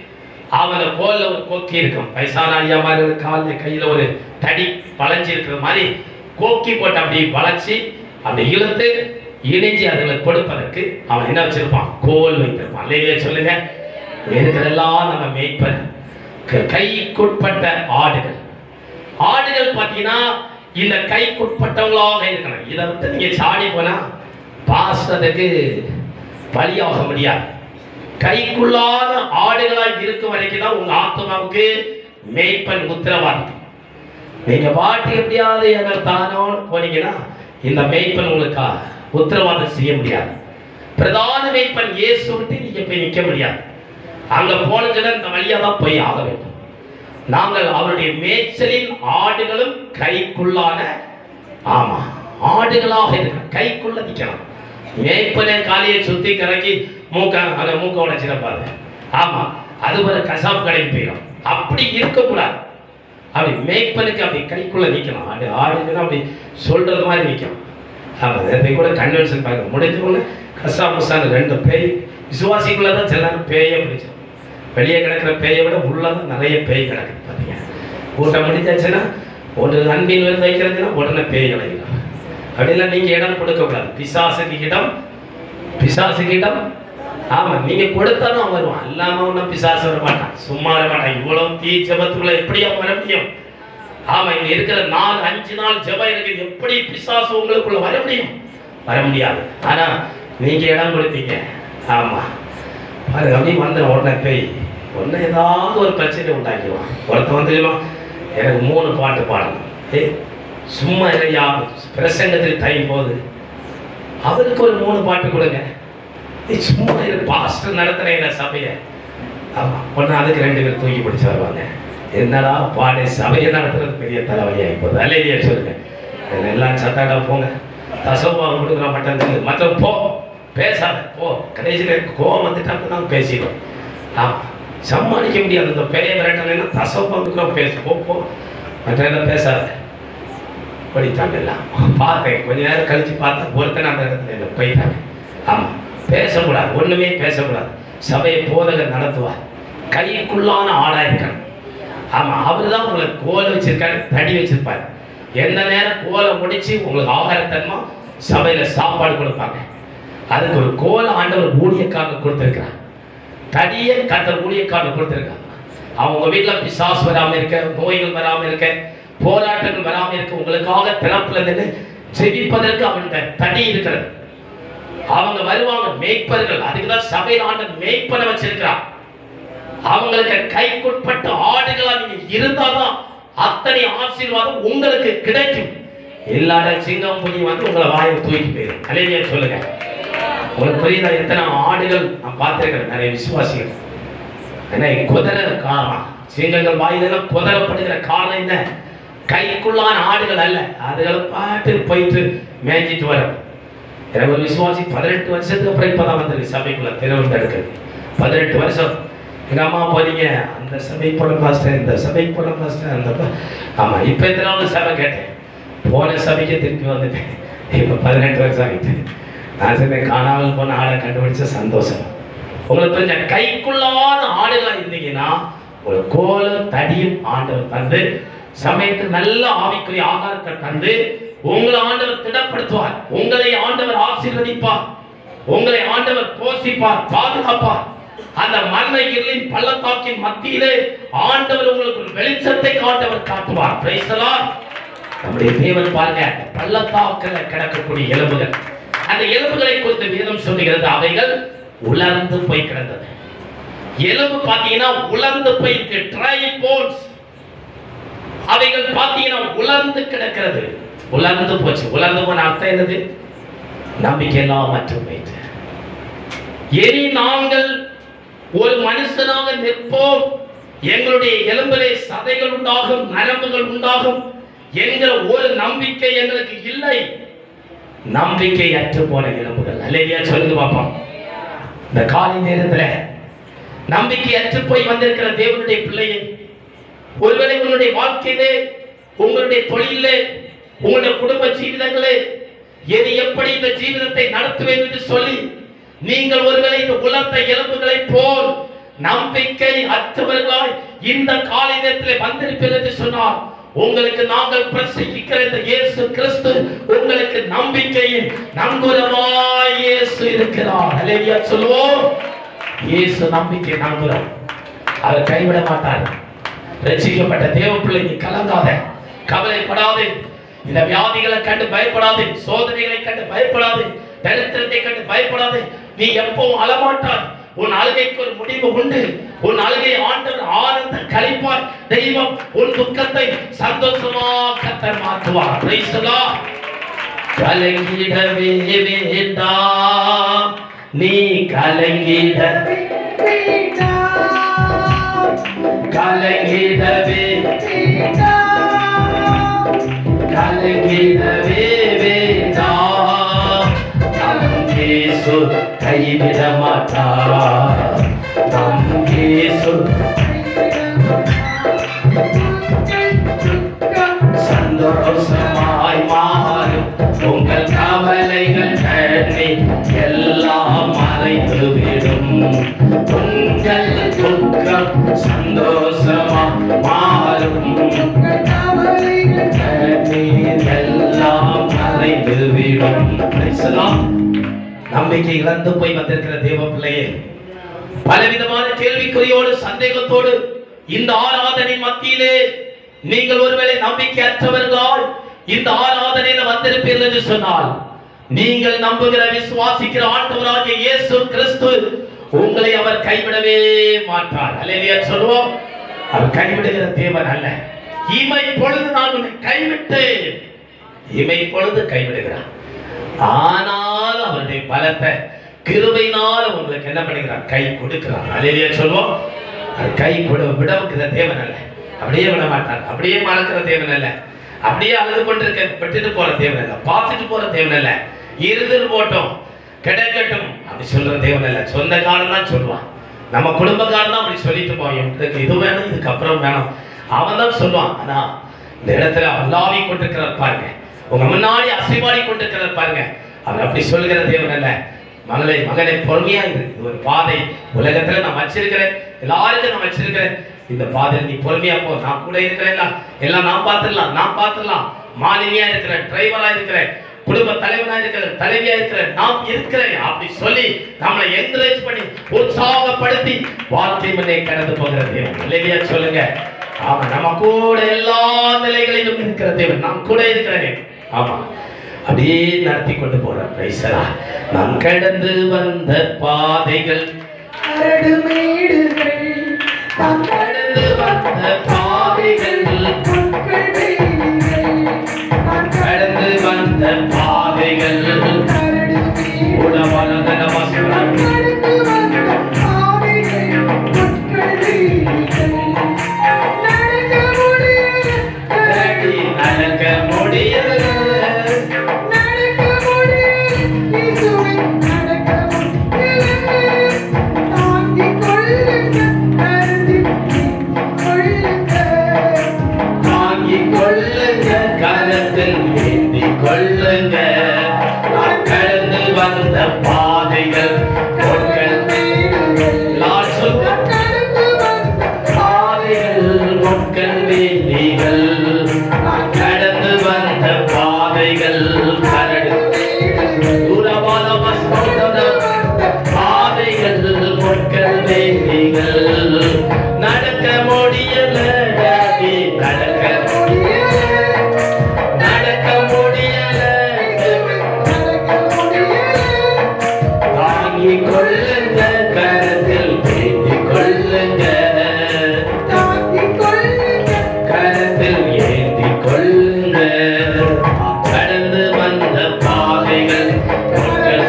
அவன கோல்ல ஒரு கொக்கி இருக்கும் வயசான ஐயா மாதிரி ஒரு கால்ல கையில ஒரு தடி வளைஞ்சி இருக்கிற மாதிரி கோக்கி போட்டு அப்படி வளைச்சி அப்படி இழுத்து இணைஞ்சி அதுல கொடுப்பதற்கு அவன் என்ன வச்சிருப்பான் கோல் வைத்திருப்பான் இல்லையே சொல்லுங்க இருக்கிறதெல்லாம் நம்ம மேய்ப்பர் க- கைக்குட்பட்ட ஆடுகள் ஆடுகள் பார்த்தீங்கன்னா இந்த கைக்குட்பட்டவங்களாக இருக்கணும் இதை விட்டு நீங்க சாடி போனா பாசத்துக்கு பலியாக முடியாது கைக்குள்ளான ஆடுகளாக இருக்கும் வரைக்கும் தான் உங்க ஆத்மாவுக்கு மேய்ப்பன் உத்தரவாதி நீங்க பாட்டு எப்படியாவது எங்க தானோ போனீங்கன்னா இந்த மேய்ப்பன் உங்களுக்கு உத்தரவாதம் செய்ய முடியாது பிரதான மேய்ப்பன் இயேசு விட்டு நீங்க போய் நிக்க முடியாது அங்க போனதுல இந்த வழியா தான் போய் ஆக வேண்டும் நாங்கள் அவருடைய மேய்ச்சலின் ஆடுகளும் கைக்குள்ளான ஆமா ஆடுகளாக இருக்கணும் கைக்குள்ள நிக்கணும் மேய்ப்பனே காலையை சுத்தி கறக்கி மூக்க அதை மூக்க உடைச்சிடப்பாரு ஆமா அது ஒரு கசாப்பு கடைக்கு போயிடும் அப்படி இருக்கக்கூடாது அப்படி மேய்ப்பனுக்கு அப்படி கைக்குள்ள நிக்கணும் அது ஆடுகள் அப்படி சொல்றது மாதிரி நிக்கணும் ஆமா நேரத்தை கூட கன்வென்ஷன் பார்க்க முடிஞ்ச உடனே கசா முசான்னு ரெண்டு பேய் விசுவாசிக்குள்ள தான் சில நேரம் பேயே பிடிச்சிடும் வெளியே கிடக்கிற பேயை விட உள்ளதான் நிறைய பேய் கிடக்குது பார்த்தீங்க கூட்டம் முடிஞ்சாச்சுன்னா ஒரு அன்பின் விருந்து வைக்கிறதுனா உடனே பேய் கிடக்கிறோம் அப்படிலாம் நீங்க இடம் கொடுக்கக்கூடாது பிசாசுக்கு இடம் பிசாசுக்கு இடம் ஆமா நீங்க கொடுத்தாதான் அவன் வருவான் இல்லாம ஒன்றும் பிசாசு வர மாட்டான் சும்மா வர மாட்டான் இவ்வளவு தீ ஜபத்துக்குள்ள எப்படி அவன் வர முடியும் ஆமா இங்க இருக்கிற நாலு அஞ்சு நாள் ஜெபம் இருக்கு எப்படி பிசாசு உங்களுக்குள்ள வர முடியும் வர முடியாது ஆனா நீங்க இடம் கொடுத்தீங்க ஆமா அது அப்படியே வந்துடும் உடனே பேய் உடனே ஏதாவது ஒரு பிரச்சனை உண்டாக்கிடுவான் ஒருத்தன் வந்துடுவான் எனக்கு மூணு பாட்டு பாடணும் ஏய் சும்மா இல்லையா பிரசங்கத்துக்கு டைம் போகுது அவருக்கு ஒரு மூணு பாட்டு கொடுங்க ஏய், சும்மா இது பாஸ்டர் நடத்துறேன் சபையை ஆமா ஒன்று அதுக்கு ரெண்டு பேர் தூக்கி பிடிச்சு வருவாங்க என்னடா பாடை சபையை நடத்துறது பெரிய தலைவலியாகி போகுது அல்லையா சொல்லுங்க இதுல எல்லாம் சத்தாடா போங்க தசோபாகம் கொடுக்குற மட்டும் தெரியுது மற்ற போ பேசாத போ கடைசியில் கோவம் வந்துட்டா தான் பேசிடும் ஆமா சமாளிக்க முடியாது இந்த பெரிய விரட்டலைன்னா தசோபாகம் கொடுக்குறோம் பேசு போ போ மற்ற எல்லாம் பேசாத படித்தாங்க எல்லாம் பார்த்தேன் கொஞ்ச நேரம் கழிச்சு பார்த்தா ஒருத்தன் அந்த இடத்துல இல்லை போயிட்டாங்க ஆமா பேசக்கூடாது ஒண்ணுமே பேசக்கூடாது சபையை போதகர் நடத்துவார் கைக்குள்ளான ஆளா இருக்கணும் ஆமா அவர் தான் உங்களுக்கு கோல் வச்சிருக்காரு தடி வச்சிருப்பாரு எந்த நேரம் கோலை முடிச்சு உங்களுக்கு ஆகாரத்தன்மா சபையில சாப்பாடு கொடுப்பாங்க அதுக்கு ஒரு கோல் ஆண்டவர் ஊழியக்காரங்க கொடுத்திருக்கிறார் தடியை கத்தர் ஊழியக்காரங்க கொடுத்திருக்காங்க அவங்க வீட்டுல பிசாசு வராம இருக்க நோய்கள் வராம இருக்க போராட்டங்கள் வராம இருக்க உங்களுக்காக திறப்புல நின்று ஜெபிப்பதற்கு அவன்கிட்ட தடி இருக்கிறது அவங்க வருவாங்க மேய்ப்பர்கள் அதுக்குதான் சபையில் ஆண்டவர் மேய்ப்பனை வச்சிருக்கிறான் அவங்களுக்கு கைக்குட்பட்ட ஆடுகளா நீங்க இருந்தாதான் அத்தனை ஆசீர்வாதம் உங்களுக்கு கிடைக்கும் இல்லாத சிங்கம் புலி வந்து உங்களை வாயை தூக்கி போயிடும் அலையிலேயே சொல்லுங்க உங்களுக்கு புரியுதா எத்தனை ஆடுகள் நான் பார்த்திருக்கிறேன் நிறைய விசுவாசிகள் என்ன குதிரை காரணம் சிங்கங்கள் வாயிலெல்லாம் குதிரப்படுகிற காரணம் என்ன கைக்குள்ளான ஆடுகள் அல்ல அதுகளை பாட்டு போயிட்டு மேய்ஞ்சிட்டு வரும் எனக்கு ஒரு விசுவாசி பதினெட்டு வருஷத்துக்கு அப்புறம் இப்பதான் வந்திருக்கு சபைக்குள்ள திருவனந்தெடுக்கு பதினெட்டு வருஷம் எங்க அம்மா போனீங்க அந்த சபை போன பாஸ்டர் இந்த சபை போன பாஸ்டர் அந்த ப- ஆமா இப்ப எத்தனாவது சபை கேட்டேன் போன சபைக்கு திருப்பி வந்துட்டேன் இப்ப பதினெட்டு வருஷம் ஆகிட்டு நான் சொன்னேன் காணாமல் போன ஆளை கண்டுபிடிச்ச சந்தோஷம் உங்களுக்கு கொஞ்சம் கைக்குள்ளான ஆடுகளா இருந்தீங்கன்னா ஒரு கோலும் தடியும் ஆண்டவர் தந்து சமயத்தில் நல்ல ஆவிக்குரிய ஆகாரத்தை தந்து உங்களை ஆண்டவர் திடப்படுத்துவார் உங்களை ஆண்டவர் ஆசீர்வதிப்பார் உங்களை ஆண்டவர் போஷிப்பார் பாதுகாப்பார் அந்த மரண இருளின் பள்ளத்தாக்கின் மத்தியிலே ஆண்டவர் உங்களுக்கு ஒரு வெளிச்சத்தை காட்டவர் காட்டுவார் Praise the Lord. நம்முடைய தேவன் பாருங்க பள்ளத்தாக்கில் கிடக்கக்கூடிய எலும்புகள் அந்த எலும்புகளை குறித்து வேதம் சொல்லுகிறது அவைகள் உலர்ந்து போய் கிடந்தது எலும்பு பாத்தீங்கன்னா உலர்ந்து போயிருக்கு ட்ரை போன்ஸ் அவைகள் பாத்தீங்கன்னா உலர்ந்து கிடக்கிறது உலர்ந்து போச்சு உலர்ந்து போன அர்த்தம் என்னது நம்பிக்கை எல்லாம் மற்றும் போயிட்டு இனி நாங்கள் ஒரு மனுஷனாக நிற்போம் எங்களுடைய எலும்பிலே சதைகள் உண்டாகும் நரம்புகள் உண்டாகும் என்கிற ஒரு நம்பிக்கை எங்களுக்கு இல்லை நம்பிக்கை அற்று போன எலும்புகள் அல்லையா சொல்லுங்க பாப்போம் இந்த காலை நேரத்துல நம்பிக்கை அற்று போய் வந்திருக்கிற தேவனுடைய பிள்ளையை ஒருவேளை உங்களுடைய வாழ்க்கையிலே உங்களுடைய தொழிலே உங்களுடைய குடும்ப ஜீவிதங்களே எது எப்படி இந்த ஜீவிதத்தை நடத்துவேன் என்று சொல்லி நீங்கள் ஒருவேளை இந்த உலர்ந்த எலும்புகளை போல் நம்பிக்கை அற்றவர்களாய் இந்த காலை நேரத்திலே வந்திருப்பீர்கள் என்று சொன்னார் உங்களுக்கு நாங்கள் பிரசங்கிக்கிற இந்த இயேசு கிறிஸ்து உங்களுக்கு நம்பிக்கையின் நங்குரமாய் இயேசு இருக்கிறார் அல்லேலூயா சொல்லுவோம் இயேசு நம்பிக்கை நங்குரம் அவர் கைவிட மாட்டார் ரட்சிக்கப்பட்ட தேவ பிள்ளை நீ கலங்காத கவலைப்படாதே இந்த வியாதிகளை கண்டு பயப்படாதே சோதனைகளை கண்டு பயப்படாதே தரித்திரத்தை கண்டு பயப்படாதே நீ எப்பவும் அழமாட்டாய் உன் அழுகைக்கு ஒரு முடிவு உண்டு உன் அழுகை ஆண்டவர் ஆனந்த கழிப்பார் தெய்வம் உன் துக்கத்தை சந்தோஷமா கத்தர் மாற்றுவார் Praise the Lord. கலங்கிடவே வேண்டாம் நீ கலங்கிடவே கலங்கிடவே கலங்கிடவே வேண்டாம் நம் இயேசு கைவிட மாட்டார் நம் இயேசு சந்தோஷமாய் மாறும் உங்கள் கவலைகள் கண்ணி எல்லாம் மறைத்து விடும் உங்கள் துக்கம் சந்தோஷமா மாறும் கண்ணீர் எல்லாம் மறைந்து விடும் Praise the Lord. நம்பிக்கை இழந்து போய் வந்திருக்கிற தேவ பிள்ளையே பலவிதமான கேள்விக்குறியோடு சந்தேகத்தோடு இந்த ஆராதனை மத்தியிலே நீங்கள் ஒருவேளை நம்பிக்கை அற்றவர்களால் இந்த ஆராதனையில வந்திருப்பீர்கள் என்று சொன்னால் நீங்கள் நம்புகிற விசுவாசிக்கிற ஆண்டவராகிய இயேசு கிறிஸ்து உங்களை அவர் கைவிடவே மாட்டார் அல்லையா சொல்லுவோம் அவர் கைவிடுகிற தேவன் அல்ல இமை பொழுது நான் உன்னை கைவிட்டேன் இமை பொழுது கைவிடுகிறார் ஆனால் அவருடைய பலத்தை கிருபையினால் உங்களுக்கு என்ன பண்ணுகிறார் கை கொடுக்கிறார் அலையிலேயே சொல்வோம் அது கை கொடு விட வைக்கிற தேவன் அல்ல அப்படியே விட மாட்டார் அப்படியே மறக்கிற தேவன் அல்ல அப்படியே அழுது கொண்டிருக்க விட்டுட்டு போற தேவன் அல்ல பார்த்துட்டு போற தேவன் அல்ல இருந்துட்டு போட்டோம் கிடைக்கட்டும் அப்படி சொல்ற தேவன் அல்ல சொந்தக்காரன் தான் சொல்லுவான் நம்ம குடும்பக்காரன் தான் அப்படி சொல்லிட்டு போவோம் எனக்கு இது வேணும் இதுக்கு அப்புறம் வேணும் அவன் தான் சொல்லுவான் ஆனா இந்த இடத்துல அல்லாவி கொண்டிருக்கிறார் பாருங்க உங்க முன்னாடி அசைவாடி கொண்டிருக்கிறார் பாருங்க அவர் அப்படி சொல்லுகிற தேவன் அல்ல மகளே மகனே பொறுமையா இரு இது ஒரு பாதை உலகத்துல நான் வச்சிருக்கிறேன் எல்லாருக்கும் நான் வச்சிருக்கிறேன் இந்த பாதையில் நீ பொறுமையா போ நான் கூட இருக்கிறேன் எல்லாம் நான் பார்த்துடலாம் நான் பார்த்துடலாம் மாலினியா இருக்கிறேன் டிரைவரா இருக்கிறேன் குடும்ப தலைவனா இருக்கிறேன் தலைவியா இருக்கிறேன் நான் இருக்கிறேன் அப்படி சொல்லி நம்மளை என்கரேஜ் பண்ணி உற்சாகப்படுத்தி வாழ்க்கை முன்னே கடந்து போகிற தேவன் இல்லையா சொல்லுங்க ஆமா நம்ம கூட எல்லா நிலைகளிலும் இருக்கிற தேவன் நான் கூட இருக்கிறேன் ஆமா அப்படியே நடத்தி கொண்டு போறார் பிரைசலா நாம் கடந்து வந்த பாதைகள் நாம் கடந்து வந்த பாதைகள் கடந்து வந்த பாதைகள் உடவலதன வசனம் பாதைகள் பொற்கள் லார்ட் சொல்லுங்க பாதைகள் பொற்கள் வேலிகள் கடந்து வந்த பாதைகள் கரடு தூரவாத பாதைகள் பொற்கள் வேலிகள் நடக்க முடியல டாடி, நடக்க நடக்க முடியல தாங்கிக் கொள்ளுங்க கரத்தில் ஏந்திக் கொள்ளுங்க கரத்தில் ஏந்திக் கொள்ளுங்க கடந்து வந்த பாதைகள் பொற்கள்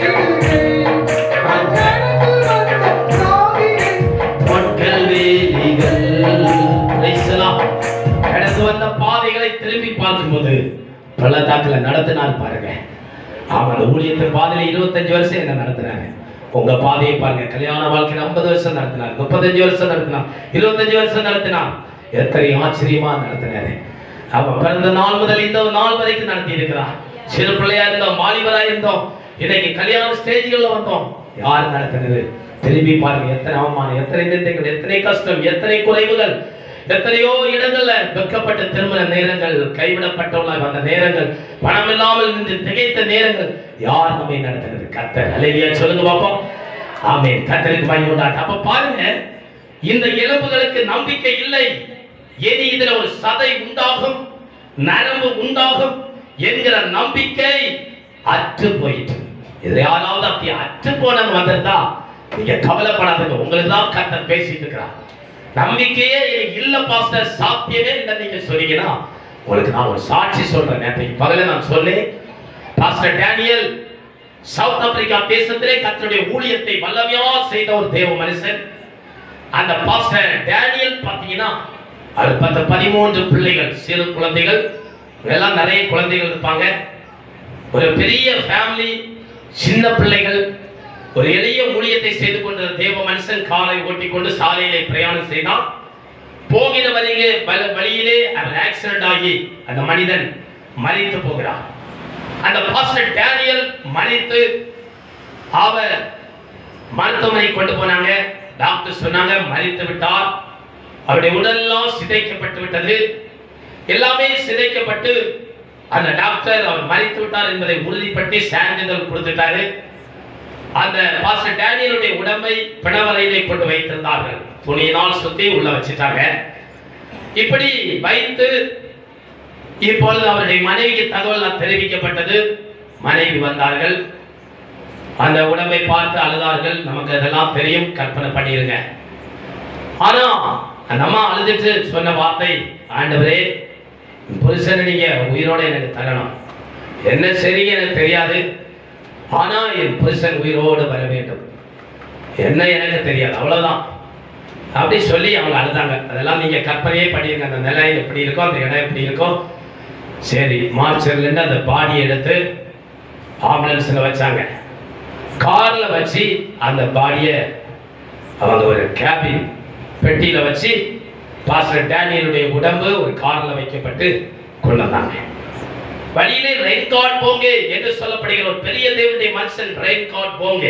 பொற்கள் வேலிகள் Praise the Lord. கடந்து வந்த பாதைகளை திரும்பி பார்க்கும்போது பள்ளத்தாக்குல நடத்தினார் பாருங்க ஆமா அந்த ஊழியத்தின் பாதையில இருபத்தஞ்சு வருஷம் என்ன நடத்தினாங்க உங்க பாதையை பாருங்க கல்யாண வாழ்க்கையில ஐம்பது வருஷம் நடத்தினார் முப்பத்தஞ்சு வருஷம் நடத்தினார் இருபத்தஞ்சு வருஷம் நடத்தினார் எத்தனை ஆச்சரியமா நடத்தினாரு அவன் பிறந்த நாள் முதல் இந்த நாள் வரைக்கும் நடத்தி இருக்கிறார் சிறு பிள்ளையா இருந்தோம் வாலிபரா இருந்தோம் இன்னைக்கு கல்யாண ஸ்டேஜ்கள்ல வந்தோம் யார் நடத்தினது திரும்பி பாருங்க எத்தனை அவமானம் எத்தனை நிந்தைகள் எத்தனை கஷ்டம் எத்தனை குறைவுகள் எத்தனையோ இடங்கள்ல வெட்கப்பட்ட திருமண நேரங்கள் கைவிடப்பட்டவர்களாக வந்த நேரங்கள் பணம் இல்லாமல் நின்று திகைத்த நேரங்கள் யார் நம்மை நடத்தினது கத்தர் அலையியா சொல்லுங்க பாப்போம் ஆமே கத்தருக்கு பயன் உண்டாட்டு அப்ப பாருங்க இந்த எலும்புகளுக்கு நம்பிக்கை இல்லை இனி இதுல ஒரு சதை உண்டாகும் நரம்பு உண்டாகும் என்கிற நம்பிக்கை அற்று போயிட்டு இதுல யாராவது அப்படி அற்று போனவங்க வந்திருந்தா நீங்க கவலைப்படாதீங்க உங்களுக்கு தான் கத்தர் பேசிட்டு இருக்கிறார் நம்பிக்கையே எனக்கு இல்ல பாஸ்டர் சாத்தியமே இல்லை நீங்க சொன்னீங்கன்னா உங்களுக்கு நான் ஒரு சாட்சி சொல்றேன் நேற்றைக்கு பகல நான் சொல்லி பாஸ்டர் டேனியல் சவுத் ஆப்பிரிக்கா தேசத்திலே கர்த்தருடைய ஊழியத்தை வல்லமையா செய்த ஒரு தேவ மனுஷன் அந்த பாஸ்டர் டேனியல் பார்த்தீங்கன்னா அது பத்து பதிமூன்று பிள்ளைகள் சிறு குழந்தைகள் எல்லாம் நிறைய குழந்தைகள் இருப்பாங்க ஒரு பெரிய ஃபேமிலி சின்ன பிள்ளைகள் ஒரு எளிய ஊழியத்தை செய்து கொண்டிருந்த தேவ மனுஷன் காலை ஓட்டி கொண்டு சாலையிலே பிரயாணம் செய்தான் போகிற வழியே வ- வழியிலே அவர் ஆக்சிடென்ட் ஆகி அந்த மனிதன் மறித்து போகிறான் அந்த பாஸ்டர் டேனியல் மறித்து அவர் மருத்துவமனை கொண்டு போனாங்க டாக்டர் சொன்னாங்க மறித்து விட்டார் அவருடைய உடலெல்லாம் சிதைக்கப்பட்டு விட்டது எல்லாமே சிதைக்கப்பட்டு அந்த டாக்டர் அவர் மறித்து விட்டார் என்பதை உறுதிப்படுத்தி சான்றிதழ் கொடுத்துட்டாரு அந்த பாஸ்டர் டேனியலுடைய உடம்பை பிணவரையிலே கொண்டு வைத்திருந்தார்கள் துணியினால் சுத்தி உள்ள வச்சிட்டாங்க இப்படி வைத்து இப்பொழுது அவருடைய மனைவிக்கு தகவல் தெரிவிக்கப்பட்டது மனைவி வந்தார்கள் அந்த உடம்பை பார்த்து அழுதார்கள் நமக்கு அதெல்லாம் தெரியும் கற்பனை பண்ணிருங்க ஆனா அந்த அம்மா அழுதுட்டு சொன்ன வார்த்தை ஆண்டவரே என் புருஷனை நீங்க உயிரோட எனக்கு தரணும் என்ன சரி எனக்கு தெரியாது ஆனா என் புருஷன் உயிரோடு வர வேண்டும் என்ன எனக்கு தெரியாது அவ்வளவுதான் அப்படி சொல்லி அவங்க அழுதாங்க அதெல்லாம் நீங்க கற்பனையே பண்ணிருங்க அந்த நிலை எப்படி இருக்கும் அந்த இடம் எப்படி இருக்கும் சரி மார்ச்சர்லேருந்து அந்த பாடியை எடுத்து ஆம்புலன்ஸ்ல வச்சாங்க கார்ல வச்சு அந்த பாடியை அவங்க ஒரு கேபின் பெட்டியில வச்சு பாஸ்டர் டேனியலுடைய உடம்பு ஒரு கார்ல வைக்கப்பட்டு கொண்டு வந்தாங்க வழியிலே ரெயின் கார்ட் போங்கே என்று சொல்லப்படுகிற ஒரு பெரிய தேவனுடைய மனுஷன் ரெயின் கார்ட் போங்கே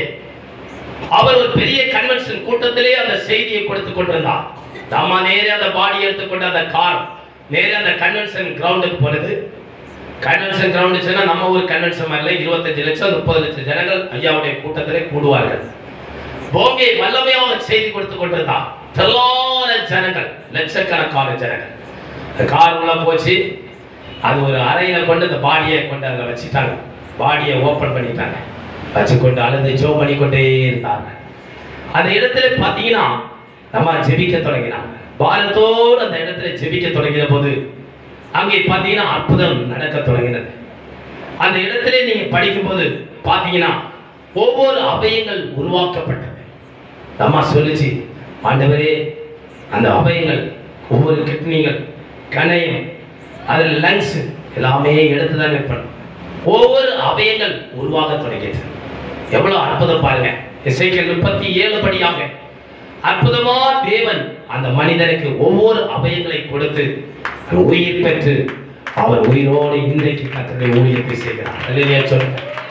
அவர் ஒரு பெரிய கன்வென்ஷன் கூட்டத்திலே அந்த செய்தியை கொடுத்து கொண்டிருந்தார் தாமா நேரே அந்த பாடி எடுத்துக்கொண்டு அந்த கார் நேரே அந்த கன்வென்ஷன் கிரவுண்டுக்கு போனது கன்வென்ஷன் கிரவுண்ட் சொன்னா நம்ம ஊர் கன்வென்ஷன் மாதிரில இருபத்தஞ்சு லட்சம் முப்பது லட்சம் ஜனங்கள் ஐயாவுடைய கூட்டத்திலே கூடுவார்கள் போங்கே வல்லமையாக செய்தி கொடுத்து கொண்டிருந்தான் திரளான ஜனங்கள் லட்சக்கணக்கான ஜனங்கள் அந்த கார் உள்ள போச்சு அது ஒரு அறையில கொண்டு இந்த பாடியை கொண்டு அதில் வச்சுட்டாங்க பாடியை ஓப்பன் பண்ணிட்டாங்க வச்சுக்கொண்டு அழுது ஜோ பண்ணி கொண்டே இருந்தாங்க அந்த இடத்துல பார்த்தீங்கன்னா நம்ம ஜெபிக்க தொடங்கினாங்க பாரத்தோடு அந்த இடத்துல ஜெபிக்க தொடங்கின போது அங்கே பார்த்தீங்கன்னா அற்புதம் நடக்க தொடங்கினது அந்த இடத்துல நீங்க படிக்கும்போது பார்த்தீங்கன்னா ஒவ்வொரு அபயங்கள் உருவாக்கப்பட்டது அம்மா சொல்லுச்சு ஆண்டவரே அந்த அபயங்கள் ஒவ்வொரு கிட்னிகள் கணையம் அதில் லங்ஸ் எல்லாமே எடுத்து தான் வைப்பணும் ஒவ்வொரு அபயங்கள் உருவாக தொடங்கியது எவ்வளவு அற்புதம் பாருங்க இசைக்கள் முப்பத்தி ஏழு படியாக அற்புதமா தேவன் அந்த மனிதனுக்கு ஒவ்வொரு அபயங்களை கொடுத்து அவன் உயிர் பெற்று அவர் உயிரோடு இன்றைக்கு கத்தருடைய ஊழியத்தை செய்கிறார் அல்லையா சொல்லுங்க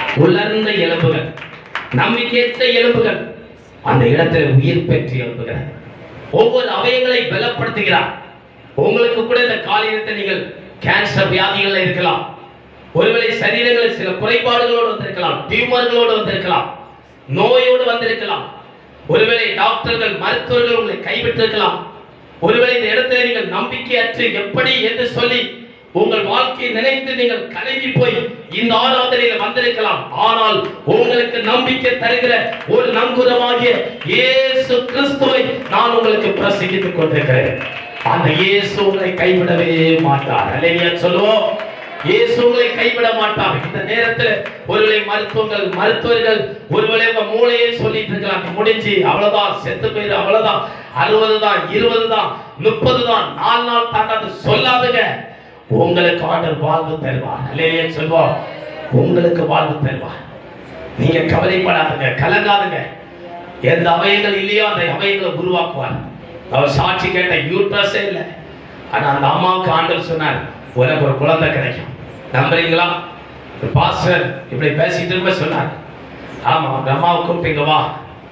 உலர்ந்த எலும்புகள் நம்பிக்கையற்ற எலும்புகள் அந்த இடத்தில் உயிர் பெற்று எழுப்புகிறார் ஒவ்வொரு அவயங்களை பலப்படுத்துகிறார் உங்களுக்கு கூட இந்த காலையத்தை நீங்கள் கேன்சர் வியாதிகள் இருக்கலாம் ஒருவேளை சரீரங்களில் சில குறைபாடுகளோடு வந்திருக்கலாம் டியூமர்களோடு வந்திருக்கலாம் நோயோடு வந்திருக்கலாம் ஒருவேளை டாக்டர்கள் மருத்துவர்கள் உங்களை கைவிட்டிருக்கலாம் ஒருவேளை இந்த இடத்துல நீங்கள் நம்பிக்கையற்று எப்படி என்று சொல்லி உங்கள் வாழ்க்கையை நினைத்து நீங்கள் கலங்கி போய் இந்த ஆராதனையில் வந்திருக்கலாம் ஆனால் உங்களுக்கு நம்பிக்கை தருகிற ஒரு நங்குரமாகிய இயேசு கிறிஸ்துவை நான் உங்களுக்கு பிரசங்கித்துக் கொண்டிருக்கிறேன் அந்த இயேசு உங்களை கைவிடவே மாட்டார் அல்லையா சொல்லுவோம் இயேசு உங்களை கைவிட மாட்டார் இந்த நேரத்தில் ஒருவேளை மருத்துவங்கள் மருத்துவர்கள் ஒருவேளை உங்க மூளையே சொல்லிட்டு இருக்கலாம் "நீ முடிஞ்சு அவ்வளவுதான் செத்து போயிரு அவ்வளவுதான் அறுபது தான் இருபது தான் முப்பது தான் நாலு நாள் தாண்டாது சொல்லாதுங்க உங்களுக்கு ஆண்டர் வாழ்வு தருவார் அல்லையே சொல்வோம் உங்களுக்கு வாழ்வு தருவார் நீங்க கவலைப்படாதுங்க கலங்காதுங்க எந்த அவயங்கள் இல்லையோ அந்த அவயங்களை உருவாக்குவார் அவர் சாட்சி கேட்ட யூட்ரஸே இல்லை ஆனா அந்த அம்மாவுக்கு ஆண்டவர் சொன்னார் உனக்கு ஒரு குழந்தை கிடைக்கும் நம்புறீங்களா ஒரு பாஸ்டர் இப்படி பேசிட்டு இருக்க சொன்னார் ஆமா அந்த அம்மாவை கூப்பிட்டீங்க வா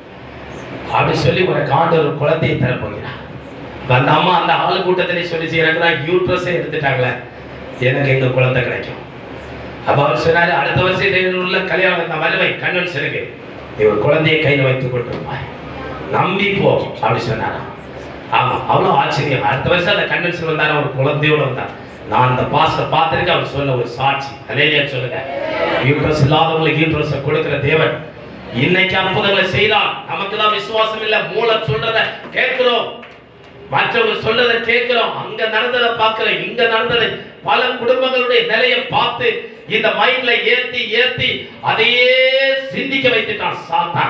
அப்படி சொல்லி உனக்கு ஆண்டவர் ஒரு குழந்தையை தரப்போகிறார் இப்ப அந்த அம்மா அந்த ஆளு கூட்டத்திலே சொல்லிச்சு எனக்கு தான் யூட்ரஸே எடுத்துட்டாங்களே எனக்கு எங்க குழந்தை கிடைக்கும் அப்ப அவர் சொன்னாரு அடுத்த வருஷம் உள்ள கல்யாணம் நான் வருவேன் கன்வென்ஷனுக்கு நீ ஒரு குழந்தையை கையில வைத்துக் கொண்டிருப்பாய் நம்பி போ அப்படி சொன்னாராம் ஆமா அவ்வளவு ஆச்சரியம் அடுத்த வருஷம் அந்த கன்வென்ஷன் வந்தாரு ஒரு குழந்தையோட வந்தார் நான் அந்த பாஸ்டை பார்த்திருக்கேன் அவர் சொன்ன ஒரு சாட்சி அலேலியா சொல்லுங்க யூட்ரஸ் இல்லாதவங்களுக்கு யூட்ரஸை கொடுக்கிற தேவன் இன்னைக்கு அற்புதங்களை செய்யலாம் நமக்கு தான் விசுவாசம் இல்ல மூளை சொல்றத கேட்கிறோம் மற்றவங்க சொல்றத கேட்கிறோம் அங்க நடந்ததை பார்க்கிறோம் இங்க நடந்ததை பல குடும்பங்களுடைய நிலையை பார்த்து இந்த மைண்ட்ல ஏத்தி ஏத்தி அதையே சிந்திக்க வைத்துட்டான் சாத்தான்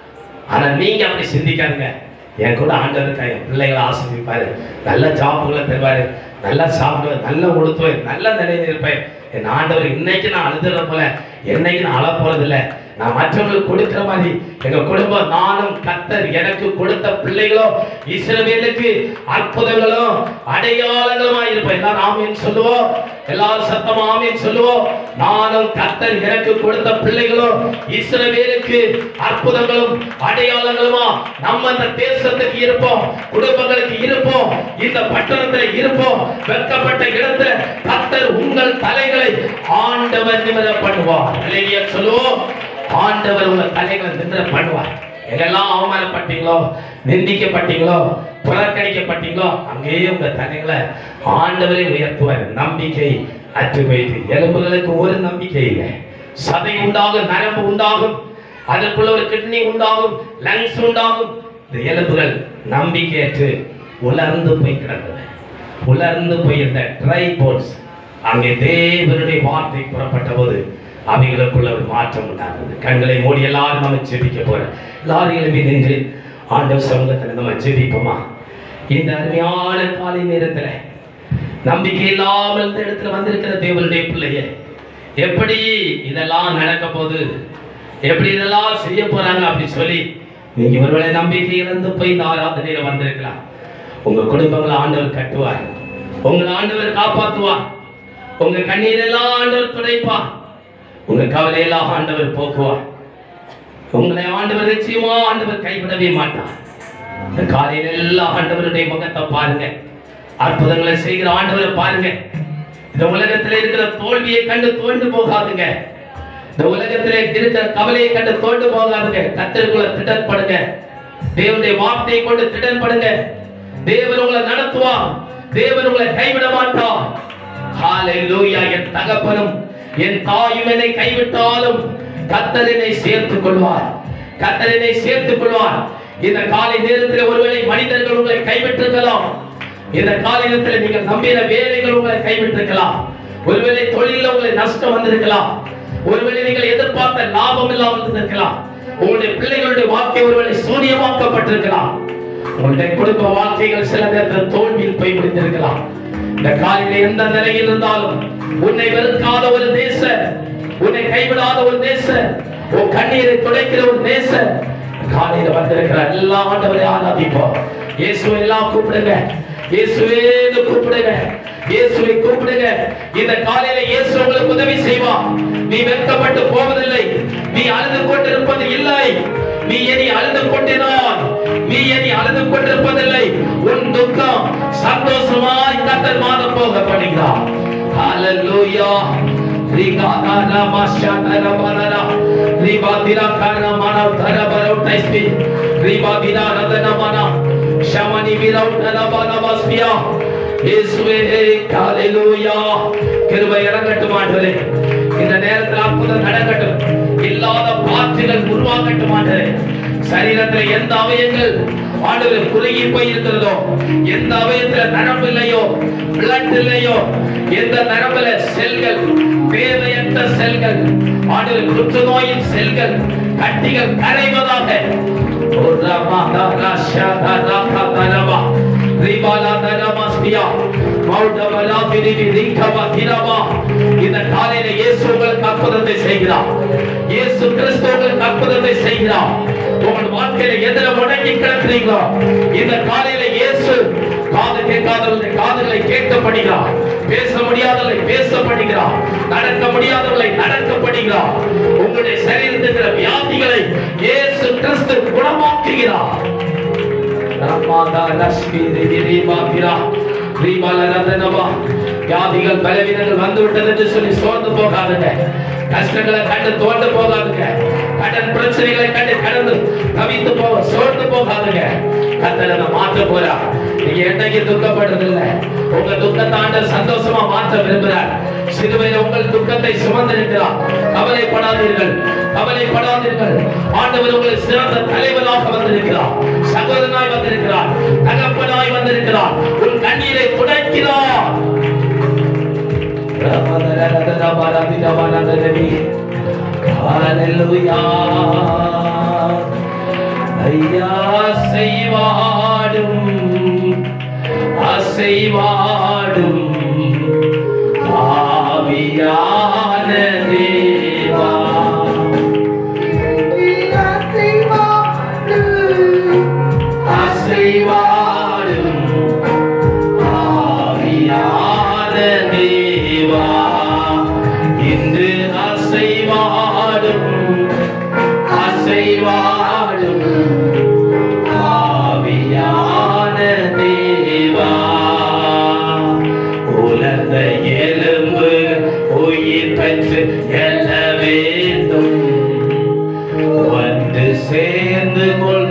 ஆனா நீங்க அப்படி சிந்திக்காதுங்க என் கூட ஆண்டவர் இருக்கா என் பிள்ளைகளை ஆசிரியப்பாரு நல்ல ஜாப்புகளை தருவாரு நல்லா சாப்பிடுவேன் நல்லா உடுத்துவேன் நல்ல நிலையில இருப்பேன் என் ஆண்டவர் இன்னைக்கு நான் அழுதுற போல என்னைக்கு நான் அழ போறதில்ல நான் மற்றவங்களுக்கு கொடுக்கிற மாதிரி எங்க குடும்பம் நானும் கத்தர் எனக்கு கொடுத்த பிள்ளைகளோ இஸ்ரவேலுக்கு அற்புதங்களும் அடையாளங்களுமா இருப்பேன் எல்லாரும் ஆமீன் சொல்லுவோம் எல்லாரும் சத்தமா ஆமீன் சொல்லுவோம் நானும் கத்தர் எனக்கு கொடுத்த பிள்ளைகளோ இஸ்ரவேலுக்கு அற்புதங்களும் அடையாளங்களுமா நம்ம இந்த தேசத்துக்கு இருப்போம் குடும்பங்களுக்கு இருப்போம் இந்த பட்டணத்துல இருப்போம் வெட்கப்பட்ட இடத்துல கத்தர் உங்கள் தலைகளை ஆண்டவர் நிமிர பண்ணுவார் அல்லேலூயா சொல்லுவோம் ஆண்டவர் உங்க தலைகளை நிமிர பண்ணுவார் எங்கெல்லாம் அவமானப்பட்டீங்களோ நிந்திக்கப்பட்டீங்களோ புறக்கணிக்கப்பட்டீங்களோ அங்கேயே உங்க தலைகளை ஆண்டவரை உயர்த்துவார் நம்பிக்கை அற்று போயிட்டு எலும்புகளுக்கு ஒரு நம்பிக்கை இல்லை சதை உண்டாகும் நரம்பு உண்டாகும் அதற்குள்ள ஒரு கிட்னி உண்டாகும் லங்ஸ் உண்டாகும் இந்த எலும்புகள் நம்பிக்கையற்று உலர்ந்து போய் கிடந்தது உலர்ந்து போயிருந்த ட்ரை போன்ஸ் அங்கே தேவனுடைய வார்த்தை புறப்பட்ட போது அவைகளுக்குள்ள ஒரு மாற்றம் உண்டானது கண்களை மூடி எல்லாரும் நம்ம ஜெபிக்க போறோம் எல்லாரும் எழுப்பி நின்று ஆண்டவர் சமூகத்தில் நம்ம ஜெபிப்போமா இந்த அருமையான காலை நேரத்துல நம்பிக்கை இல்லாமல் இந்த இடத்துல வந்திருக்கிற தேவனுடைய பிள்ளைய எப்படி இதெல்லாம் நடக்க போகுது எப்படி இதெல்லாம் செய்ய போறாங்க அப்படி சொல்லி நீங்க ஒருவேளை நம்பிக்கை இழந்து போய் இந்த ஆராதனையில வந்திருக்கலாம் உங்க குடும்பங்களை ஆண்டவர் கட்டுவார் உங்களை ஆண்டவர் காப்பாத்துவார் உங்க கண்ணீரெல்லாம் ஆண்டவர் துடைப்பார் உங்க கவலையெல்லாம் ஆண்டவர் போக்குவார் உங்களை ஆண்டவர் நிச்சயமா ஆண்டவர் கைவிடவே மாட்டார் இந்த காலையில எல்லாம் ஆண்டவருடைய முகத்தை பாருங்க அற்புதங்களை செய்கிற ஆண்டவரை பாருங்க இந்த உலகத்துல இருக்கிற தோல்வியை கண்டு தோண்டு போகாதுங்க இந்த உலகத்திலே இருக்கிற கவலையை கண்டு தோண்டு போகாதுங்க கத்தருக்குள்ள திடன்படுங்க தேவனுடைய வார்த்தையை கொண்டு திடன்படுங்க தேவன் உங்களை நடத்துவார் தேவன் உங்களை கைவிட மாட்டார் ஹalleluya என் தகப்பனும் என் தாயும் என்னை கைவிட்டாலும் கத்தர் என்னை சேர்த்துக் கொள்வார் கத்தர் என்னை சேர்த்துக் கொள்வார் இந்த காலை நேரத்தில் ஒருவேளை மனிதர்கள் உங்களை கைவிட்டிருக்கலாம் இந்த காலை நேரத்தில் நீங்கள் நம்பின வேலைகள் உங்களை கைவிட்டிருக்கலாம் ஒருவேளை தொழில உங்களை நஷ்டம் வந்திருக்கலாம் ஒருவேளை நீங்கள் எதிர்பார்த்த லாபம் இல்லாமல் இருந்திருக்கலாம் உங்களுடைய பிள்ளைகளுடைய வாழ்க்கை ஒருவேளை சூனியமாக்கப்பட்டிருக்கலாம் உங்களுடைய குடும்ப வாழ்க்கைகள் சில நேரத்தில் தோல்வியில் போய் முடிந்திருக்கலாம் இந்த காலையில எந்த நிலையில் இருந்தாலும் உன்னை வெறுக்காத ஒரு தேச உன்னை கைவிடாத ஒரு தேச உன் கண்ணீரை துடைக்கிற ஒரு தேச காலையில வந்திருக்கிற எல்லா ஆண்டவரை ஆராதிப்போம் இயேசுவை எல்லாம் கூப்பிடுங்க இயேசுவேன்னு கூப்பிடுங்க இயேசுவை கூப்பிடுங்க இந்த காலையில இயேசு உங்களுக்கு உதவி செய்வார் நீ வெட்கப்பட்டு போவதில்லை நீ அழுது கொண்டிருப்பது இல்லை நீ இனி அழுது கொண்டினான் நீ இனி அழுது கொண்டிருப்பதில்லை உன் துக்கம் சந்தோஷமாய் கத்தர் மாற போகப்படுகிறார் ஹalleluya ரிகானா மாஷானா பலரா ரிபாதிரா கானா மனா தர பரோ டைஸ்பி ரிபாதிரா ரதன மனா ஷமனி விரௌ நலபன வஸ்பியா இயேசுவே ஹalleluya கிருபை இறங்கட்டும் ஆண்டவரே இந்த நேரத்தில் அற்புதம் நடக்கட்டும் இல்லாத பாற்றுகள் உருவாகட்டும் ஆண்டவரே சரீரத்தில் எந்த அவயங்கள் ஆண்டவர் குறுகி போய் இருக்கிறதோ எந்த அவயத்துல நரம்பு இல்லையோ பிளட் இல்லையோ எந்த நரம்புல செல்கள் தேவையற்ற செல்கள் ஆண்டவர் குற்று நோயின் செல்கள் கட்டிகள் கரைவதாக ஓ ரமா தரா ஷதா ரகா தரவா ரிபாலா தரமாஸ்தியா மௌடவலா பிரிவி ரிகவா திரவா இந்த காலையில இயேசு உங்களுக்கு அற்புதத்தை செய்கிறார் இயேசு கிறிஸ்து உங்களுக்கு அற்புதத்தை செய்கிறார் உங்கள் வாழ்க்கையில எதிர முடங்கி கிடக்கிறீங்களோ இந்த காலையில இயேசு காது கேட்காதவர்களை காதுகளை கேட்கப்படுகிறார் பேச முடியாதவர்களை பேசப்படுகிறார் நடக்க முடியாதவர்களை நடக்கப்படுகிறார் உங்களுடைய சரீரத்தில் இருக்கிற வியாதிகளை இயேசு கிறிஸ்து குணமாக்குகிறார் ரமாதா லஷ்மி ரிதி பாபிரா ரீபாலரதனவா வியாதிகள் பலவீனங்கள் வந்து விட்டது என்று சொல்லி சோர்ந்து போகாதுங்க கஷ்டங்களை கண்டு தோண்டு போகாதுங்க கடன் பிரச்சனைகளை கண்டு கடந்து தவித்து போக சோர்ந்து போகாதுங்க கத்தனை மாற்ற போறா நீங்க என்னைக்கு துக்கப்படுறதில்ல உங்க துக்கத்தை ஆண்டவர் சந்தோஷமா மாற்ற விரும்புகிறார் சிலுவையில் உங்கள் துக்கத்தை சுமந்திருக்கிறார் கவலைப்படாதீர்கள் கவலைப்படாதீர்கள் ஆண்டவர் உங்களை சிறந்த தலைவராக வந்திருக்கிறார் சகோதரனாய் வந்திருக்கிறார் தகப்பனாய் வந்திருக்கிறார் உன் கண்ணீரை துடைக்கிறார் Hallelujah. ஐயா செய்வாடும் அசைவாடும் ஆவியான தேவா அசைவாடும் ஆவியான தேவா இன்று அசைவாடும் அசைவாடும் ஆவியான தேவா உலர்ந்த எலும்பு உயிர் பெற்று எழ வேண்டும் வந்து சேர்ந்து கொள்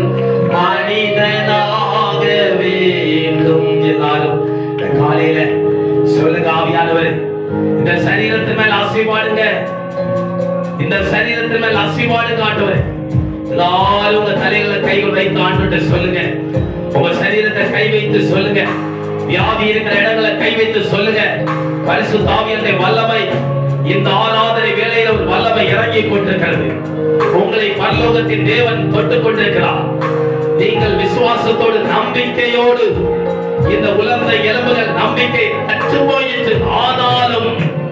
மனிதனாக வேண்டும் எல்லாரும் இந்த காலையில சொல்லுங்க ஆவியானவர் இந்த சரீரத்தின் மேல் ஆசைப்பாடுங்க இந்த சரீரத்தின் மேல் அசிவாடுங்க ஆண்டவர் எல்லாரும் உங்க தலைகளை கைகள் வைத்து ஆண்டு சொல்லுங்க உங்க சரீரத்தை கை வைத்து சொல்லுங்க வியாதி இருக்கிற இடங்களை கை வைத்து சொல்லுங்க பரிசு தாவியத்தை வல்லமை இந்த ஆராதனை வேளையில ஒரு வல்லமை இறங்கி கொண்டிருக்கிறது உங்களை பரலோகத்தின் தேவன் தொட்டுக் கொண்டிருக்கிறார் நீங்கள் விசுவாசத்தோடு நம்பிக்கையோடு இந்த உலர்ந்த எலும்புகள் நம்பிக்கை அற்று போயிற்று ஆனாலும்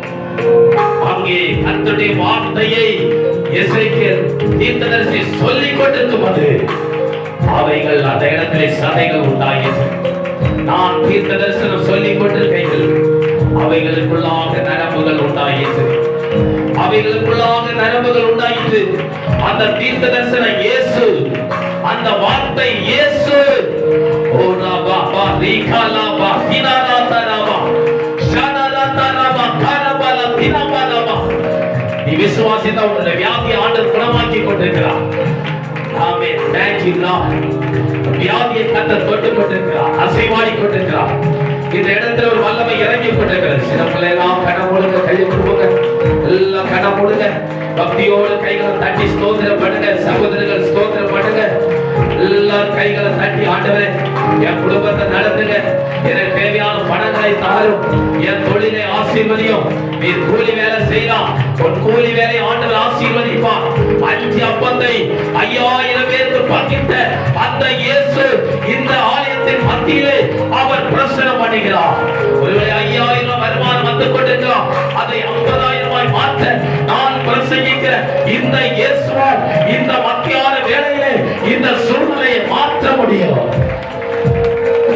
அங்கே கர்த்தருடைய வார்த்தையை எசேக்கியேல் தீர்க்கதரிசி சொல்லிக் கொண்டிருக்கும் போது அவைகள் அந்த இடத்திலே சதைகள் உண்டாயிற்று நான் தீர்க்க தரிசனம் சொல்லிக் கொண்டிருக்கையில் அவைகளுக்குள்ளாக நரம்புகள் உண்டாயிற்று அவைகளுக்குள்ளாக நரம்புகள் உண்டாயிற்று அந்த தீர்க்க தரிசன இயேசு அந்த வார்த்தை இயேசு ஓ ராபா பா ரீகாலா பா தினாலா தராபா ஷானாலா தராபா காரபாலா தினாபாலாபா நீ விசுவாசித்த உன்னுடைய வியாதி ஆண்டு குணமாக்கி கொண்டிருக்கிறார் ஆமே தேங்க் யூ லார்ட் வியாதியை கத்த தொட்டு கொண்டிருக்கிறார் அசைவாடி கொண்டிருக்கிறார் இந்த இடத்துல ஒரு வல்லமை இறங்கி கொண்டிருக்கிறது சின்ன பிள்ளைலாம் கணம் முழுங்க கையை கொடுங்க எல்லாம் கணம் முழுங்க பக்தியோடு கைகளை தட்டி ஸ்தோத்திரம் பண்ணுங்க சகோதரர்கள் ஸ்தோத்திரம் பண்ணுங்க எல்லாரும் கைகளை தட்டி ஆண்டவரே என் குடும்பத்தை நடத்துங்க எனக்கு தேவையான பணங்களை தாரும் என் தொழிலை ஆசீர்வதியும் நீ கூலி வேலை செய்யலாம் உன் கூலி வேலை ஆண்டவர் ஆசீர்வதிப்பார் அஞ்சு அப்பந்தை ஐயாயிரம் பேருக்கு பங்கிட்ட அந்த இயேசு இந்த ஆலயத்தின் மத்தியிலே அவர் பிரசனம் பண்ணுகிறார் ஒருவேளை ஐயாயிரம் வருமானம் வந்து கொண்டிருக்கலாம் அதை ஐம்பதாயிரமாய் மாற்ற நான் பிரசங்கிக்கிற இந்த இயேசுவால் இந்த மத்தியான வேளையிலே இந்த சூழ்நிலையை மாற்ற முடியும்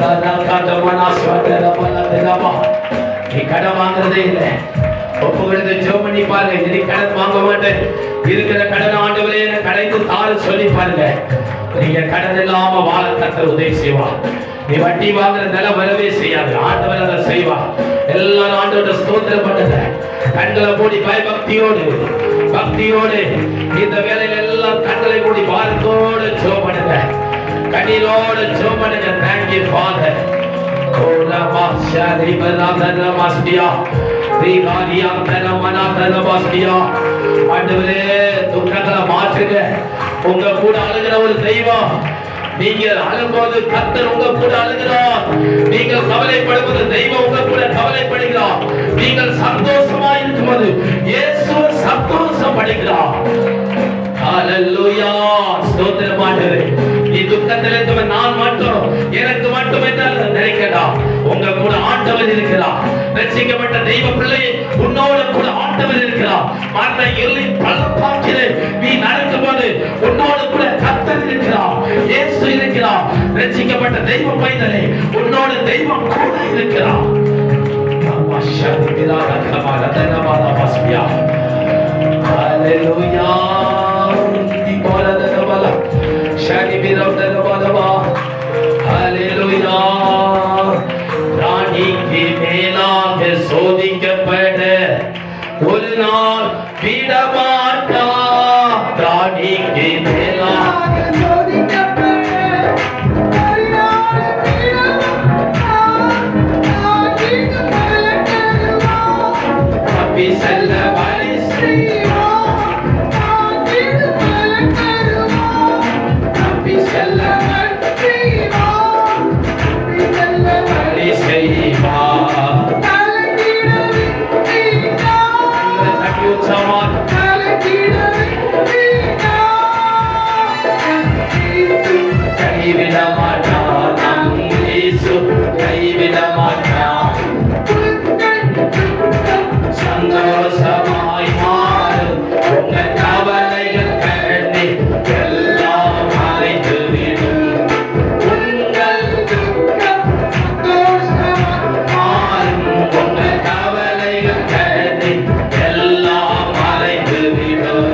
நீ கடன் வாங்குறதே இல்லை ஒப்பு கொடுத்து ஜெபம் பண்ணி பாருங்க இனி கடன் வாங்க மாட்டேன் இருக்கிற கடன் ஆண்டவரே எனக்கு கடைக்கு தாரு சொல்லி பாருங்க நீங்க கடன் இல்லாம வாழ கத்தர் உதவி செய்வார் நீ வட்டி வாங்குற நிலை வரவே செய்யாது ஆண்டவர் அதை செய்வார் எல்லாரும் ஆண்டவரோட ஸ்தோத்திரம் பண்ணுங்க கண்களை மூடி பயபக்தியோடு பக்தியோடு இந்த வேலையில எல்லாம் கண்களை மூடி பாரத்தோடு ஜெபம் பண்ணுங்க கண்ணீரோடு ஜெபம் பண்ணுங்க தேங்க்யூ ஃபாதர் ஓ ரமா ஷாரி பனாதன மாஸ்டியா ரீகாலியா தன மனாதன மாஸ்டியா ஆண்டவரே துக்கங்களை மாற்றுங்க உங்க கூட அழுகிற ஒரு தெய்வம் நீங்க அழும்போது கத்தர் உங்க கூட அழுகிறார் நீங்கள் கவலைப்படுவது தெய்வம் உங்க கூட கவலைப்படுகிறார் நீங்கள் சந்தோஷமா இருக்கும்போது இயேசு சந்தோஷப்படுகிறார் ஹalleluya ஸ்தோத்திரம் ஆண்டவரே நீ துக்கத்தில் இருக்கவன் நான் மட்டும் எனக்கு மட்டும் என்று நினைக்கடா உங்க கூட ஆண்டவர் இருக்கிறார் ரட்சிக்கப்பட்ட தெய்வ பிள்ளையே உன்னோட கூட ஆண்டவர் இருக்கிறார் மரண இருளை பள்ளத்தாக்கிலே நீ நடக்கும்போது உன்னோட கூட கத்தர் இருக்கிறார் இயேசு இருக்கிறார் ரட்சிக்கப்பட்ட தெய்வ பைதலே உன்னோட தெய்வம் கூட இருக்கிறார் அம்மாஷாதி பிதாக கமால தனமால பஸ்மியா Hallelujah. Di bola da da bala. Shani bi da da bala ba. Hallelujah. ராணி கி மேலாக சோதிக்கப்பட ஒரு நாள் விடமாட்டா ராணி கி மேலாக தப்பி செல்ல வழி தப்பி செல்ல வழி செய்வா தட்டி உற்சாகமா கைவிட மாட்டான் நம் இயேசு கைவிட மாட்டான் சந்தோஷமாய் மாறும் உங்க கவலைகள் கண்ணி எல்லாம் மறைத்து விடும் உங்கள் மாறும் உங்க கவலைகள் கண்ணி எல்லாம் மறைத்து விடும்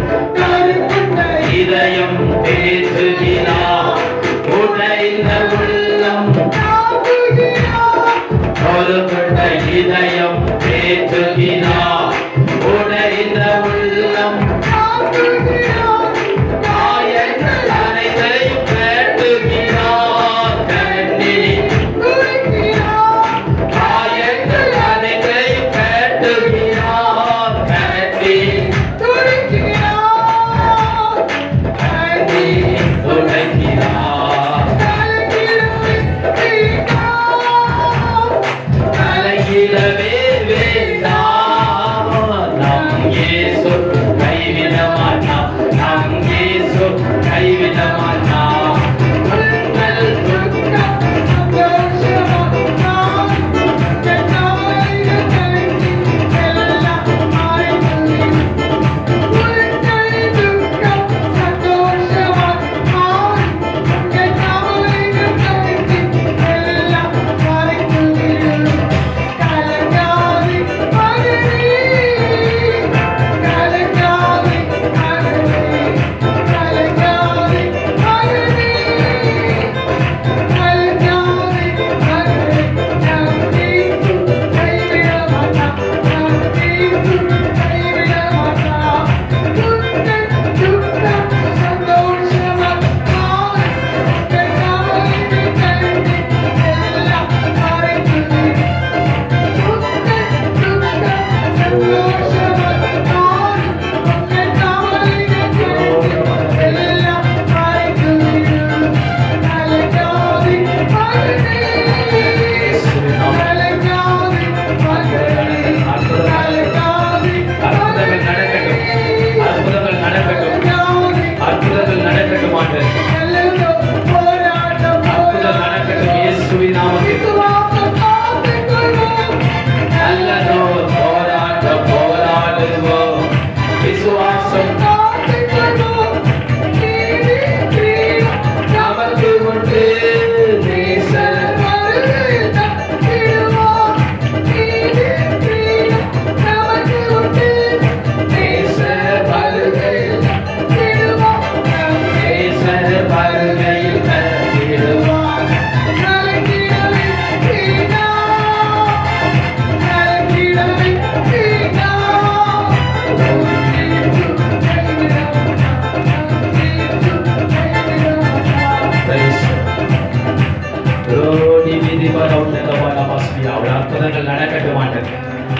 இதயம் பேசுகிறார் உடைந்த உள்ளம் ஒருபட்ட இதயம் பேசுகிறார் உடைந்த உள்ளம் காயங்கள் அனைத்தையும் கேட்டுகிறார் கண்ணீர் காயங்கள் அனைத்தையும் கேட்டுகிறார் கண்ணீர் கண்ணீர் துடைக்கிறார் தலையிடவே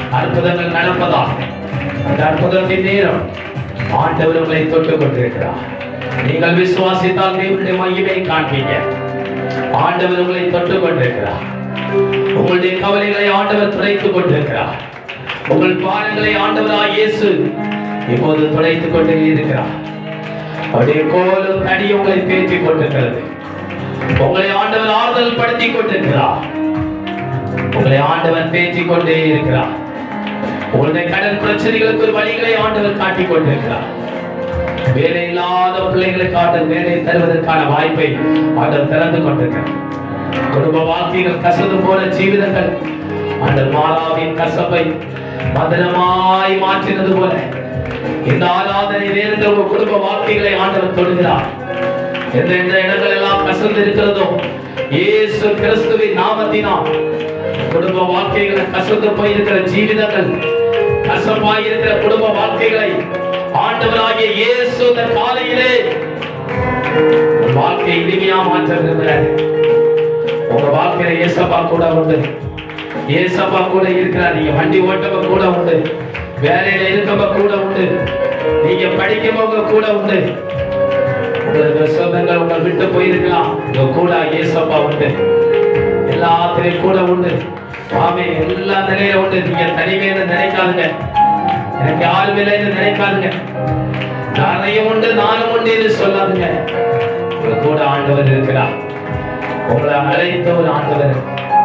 அற்புதங்கள் நடப்பதாக இந்த அற்புதத்தின் நேரம் ஆண்டவர் உங்களை தொட்டுக் கொண்டிருக்கிறார் நீங்கள் விசுவாசித்தால் தேவனுடைய மகிமை காண்பீங்க ஆண்டவர் உங்களை தொட்டுக் கொண்டிருக்கிறார் உங்களுடைய கவலைகளை ஆண்டவர் துடைத்துக் கொண்டிருக்கிறார் உங்கள் பாரங்களை ஆண்டவராய் இயேசு இப்போது துடைத்துக் கொண்டே இருக்கிறார் அவருடைய கோலும் தடி உங்களை பேற்றிக் கொண்டிருக்கிறது உங்களை ஆண்டவர் ஆறுதல் படுத்திக் கொண்டிருக்கிறார் உங்களை ஆண்டவர் பேற்றிக் கொண்டே இருக்கிறார் உங்களுடைய கடன் பிரச்சனைகளுக்கு ஒரு வழிகளை ஆண்டவர் காட்டிக் கொண்டிருக்கிறார் வேலை இல்லாத பிள்ளைகளுக்கு ஆண்டவர் வேலை தருவதற்கான வாய்ப்பை ஆண்டவர் திறந்து கொண்டிருக்கிறார் குடும்ப வாழ்க்கைகள் கசந்து போன ஜீவிதங்கள் ஆண்டவர் மாறாவின் கசப்பை மதனமாய் மாற்றினது போல இந்த ஆராதனை நேர்ந்த உங்க குடும்ப வாழ்க்கைகளை ஆண்டவர் தொடுகிறார் எந்த எந்த இடங்கள் எல்லாம் கசந்து இருக்கிறதோ இயேசு கிறிஸ்துவின் நாமத்தினால் குடும்ப வாழ்க்கைகளை கசந்து போயிருக்கிற ஜீவிதங்கள் கசப்பாய் இருக்கிற குடும்ப வாழ்க்கைகளை ஆண்டவராகிய இயேசு இந்த காலையிலே உங்கள் வாழ்க்கையை இனிமையா மாற்ற விரும்புகிறார் உங்க வாழ்க்கையில ஏசப்பா கூட உண்டு ஏசப்பா கூட இருக்கிறார் நீங்க வண்டி ஓட்டவ கூட உண்டு வேலையில இருக்கவ கூட உண்டு நீங்க படிக்கவங்க கூட உண்டு உங்களுக்கு சொந்தங்கள் உங்களை விட்டு போயிருக்கலாம் உங்க கூட ஏசப்பா உண்டு எல்லாத்திலையும் கூட உண்டு ஆமே எல்லா நிலையில உண்டு நீங்க தனிமையில நினைக்காதுங்க எனக்கு யாரும் இல்லைன்னு நினைக்காதுங்க நிறைய உண்டு நானும் உண்டு என்று சொல்லாதுங்க உங்க கூட ஆண்டவர் இருக்கிறார் உங்களை அழைத்த ஒரு ஆண்டவர்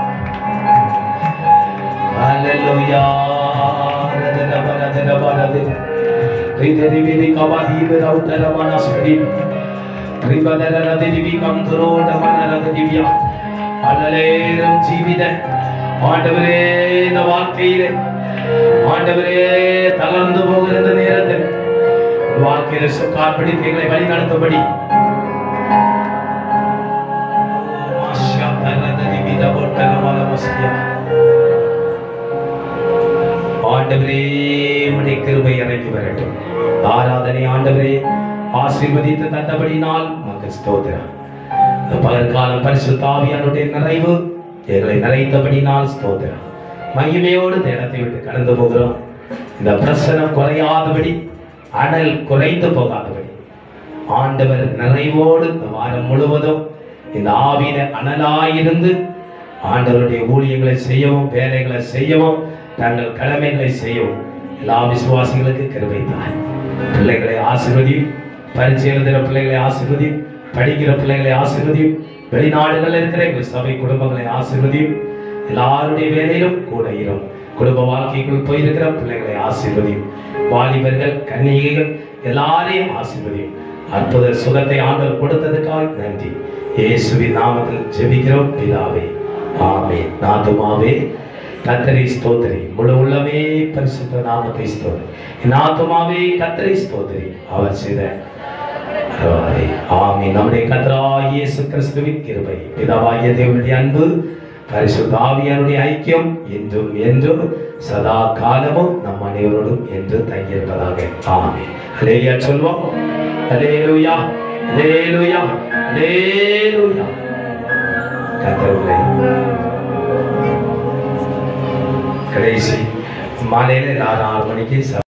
Hallelujah. Rideri vidi kabadi berauta mana spiri. Ribadara radivi kamdro damana radivya. அலலேரும் ஜீவித ஆண்டவரே இந்த வாழ்க்கையிலே ஆண்டவரே தளர்ந்து போகிற இந்த நேரத்தில் உன் வாழ்க்கையில சுக்கார் பிடித்து எங்களை வழி நடத்தபடி ஆண்டவரே உம்முடைய கிருபை இறங்கி வரட்டும் ஆராதனை ஆண்டவரே ஆசீர்வதித்து தந்தபடினால் மகள் ஸ்தோத்திரம் இந்த பகற்காலம் பரிசுத்த ஆவியானுடைய நிறைவு எங்களை நிறைத்தபடினால் ஸ்தோத்திரம் மகிமையோடு இந்த இடத்தை விட்டு கடந்து போகிறோம் இந்த பிரசனம் குறையாதபடி அனல் குறைந்து போகாதபடி ஆண்டவர் நிறைவோடு இந்த வாரம் முழுவதும் இந்த ஆவியில அனலாயிருந்து ஆண்டவருடைய ஊழியங்களை செய்யவும் வேலைகளை செய்யவும் தங்கள் கடமைகளை செய்யவும் எல்லா விசுவாசிகளுக்கு கிருபை தாய் பிள்ளைகளை ஆசீர்வதியும் பரிச்சை எழுதுகிற பிள்ளைகளை ஆசீர்வதியும் படிக்கிற பிள்ளைகளை ஆசீர்வதியும் வெளிநாடுகளில் இருக்கிற எங்கள் சபை குடும்பங்களை ஆசீர்வதியும் எல்லாருடைய வேலையிலும் கூட இரும் குடும்ப வாழ்க்கைக்குள் போயிருக்கிற பிள்ளைகளை ஆசீர்வதியும் வாலிபர்கள் கன்னிகைகள் எல்லாரையும் ஆசீர்வதியும் அற்புத சுகத்தை ஆண்டவர் கொடுத்ததுக்காக நன்றி இயேசுவின் நாமத்தில் ஜெபிக்கிறோம் பிதாவே ஆமே நாதுமாவே கத்தரி ஸ்தோத்திரி முழு உள்ளமே பரிசுத்த நாமத்தை ஸ்தோத்திரி என் ஆத்துமாவே கத்தரி ஸ்தோத்திரி அவர் செய்த பரவாயில்லை. ஆமென். நம்முடைய கர்த்தராகிய இயேசு கிறிஸ்துவின் கிருபை பிதாவாகிய தேவனுடைய அன்பு பரிசுத்த ஆவியானுடைய ஐக்கியம் என்றும் என்றும் சதா காலமும் நம் அனைவரோடும் என்று தங்கியிருப்பதாக ஆமென் ஹalleluya சொல்வோம் ஹalleluya ஹalleluya ஹalleluya கர்த்தருடைய கடைசி மாலையில ஆறு ஆறு மணிக்கு ச-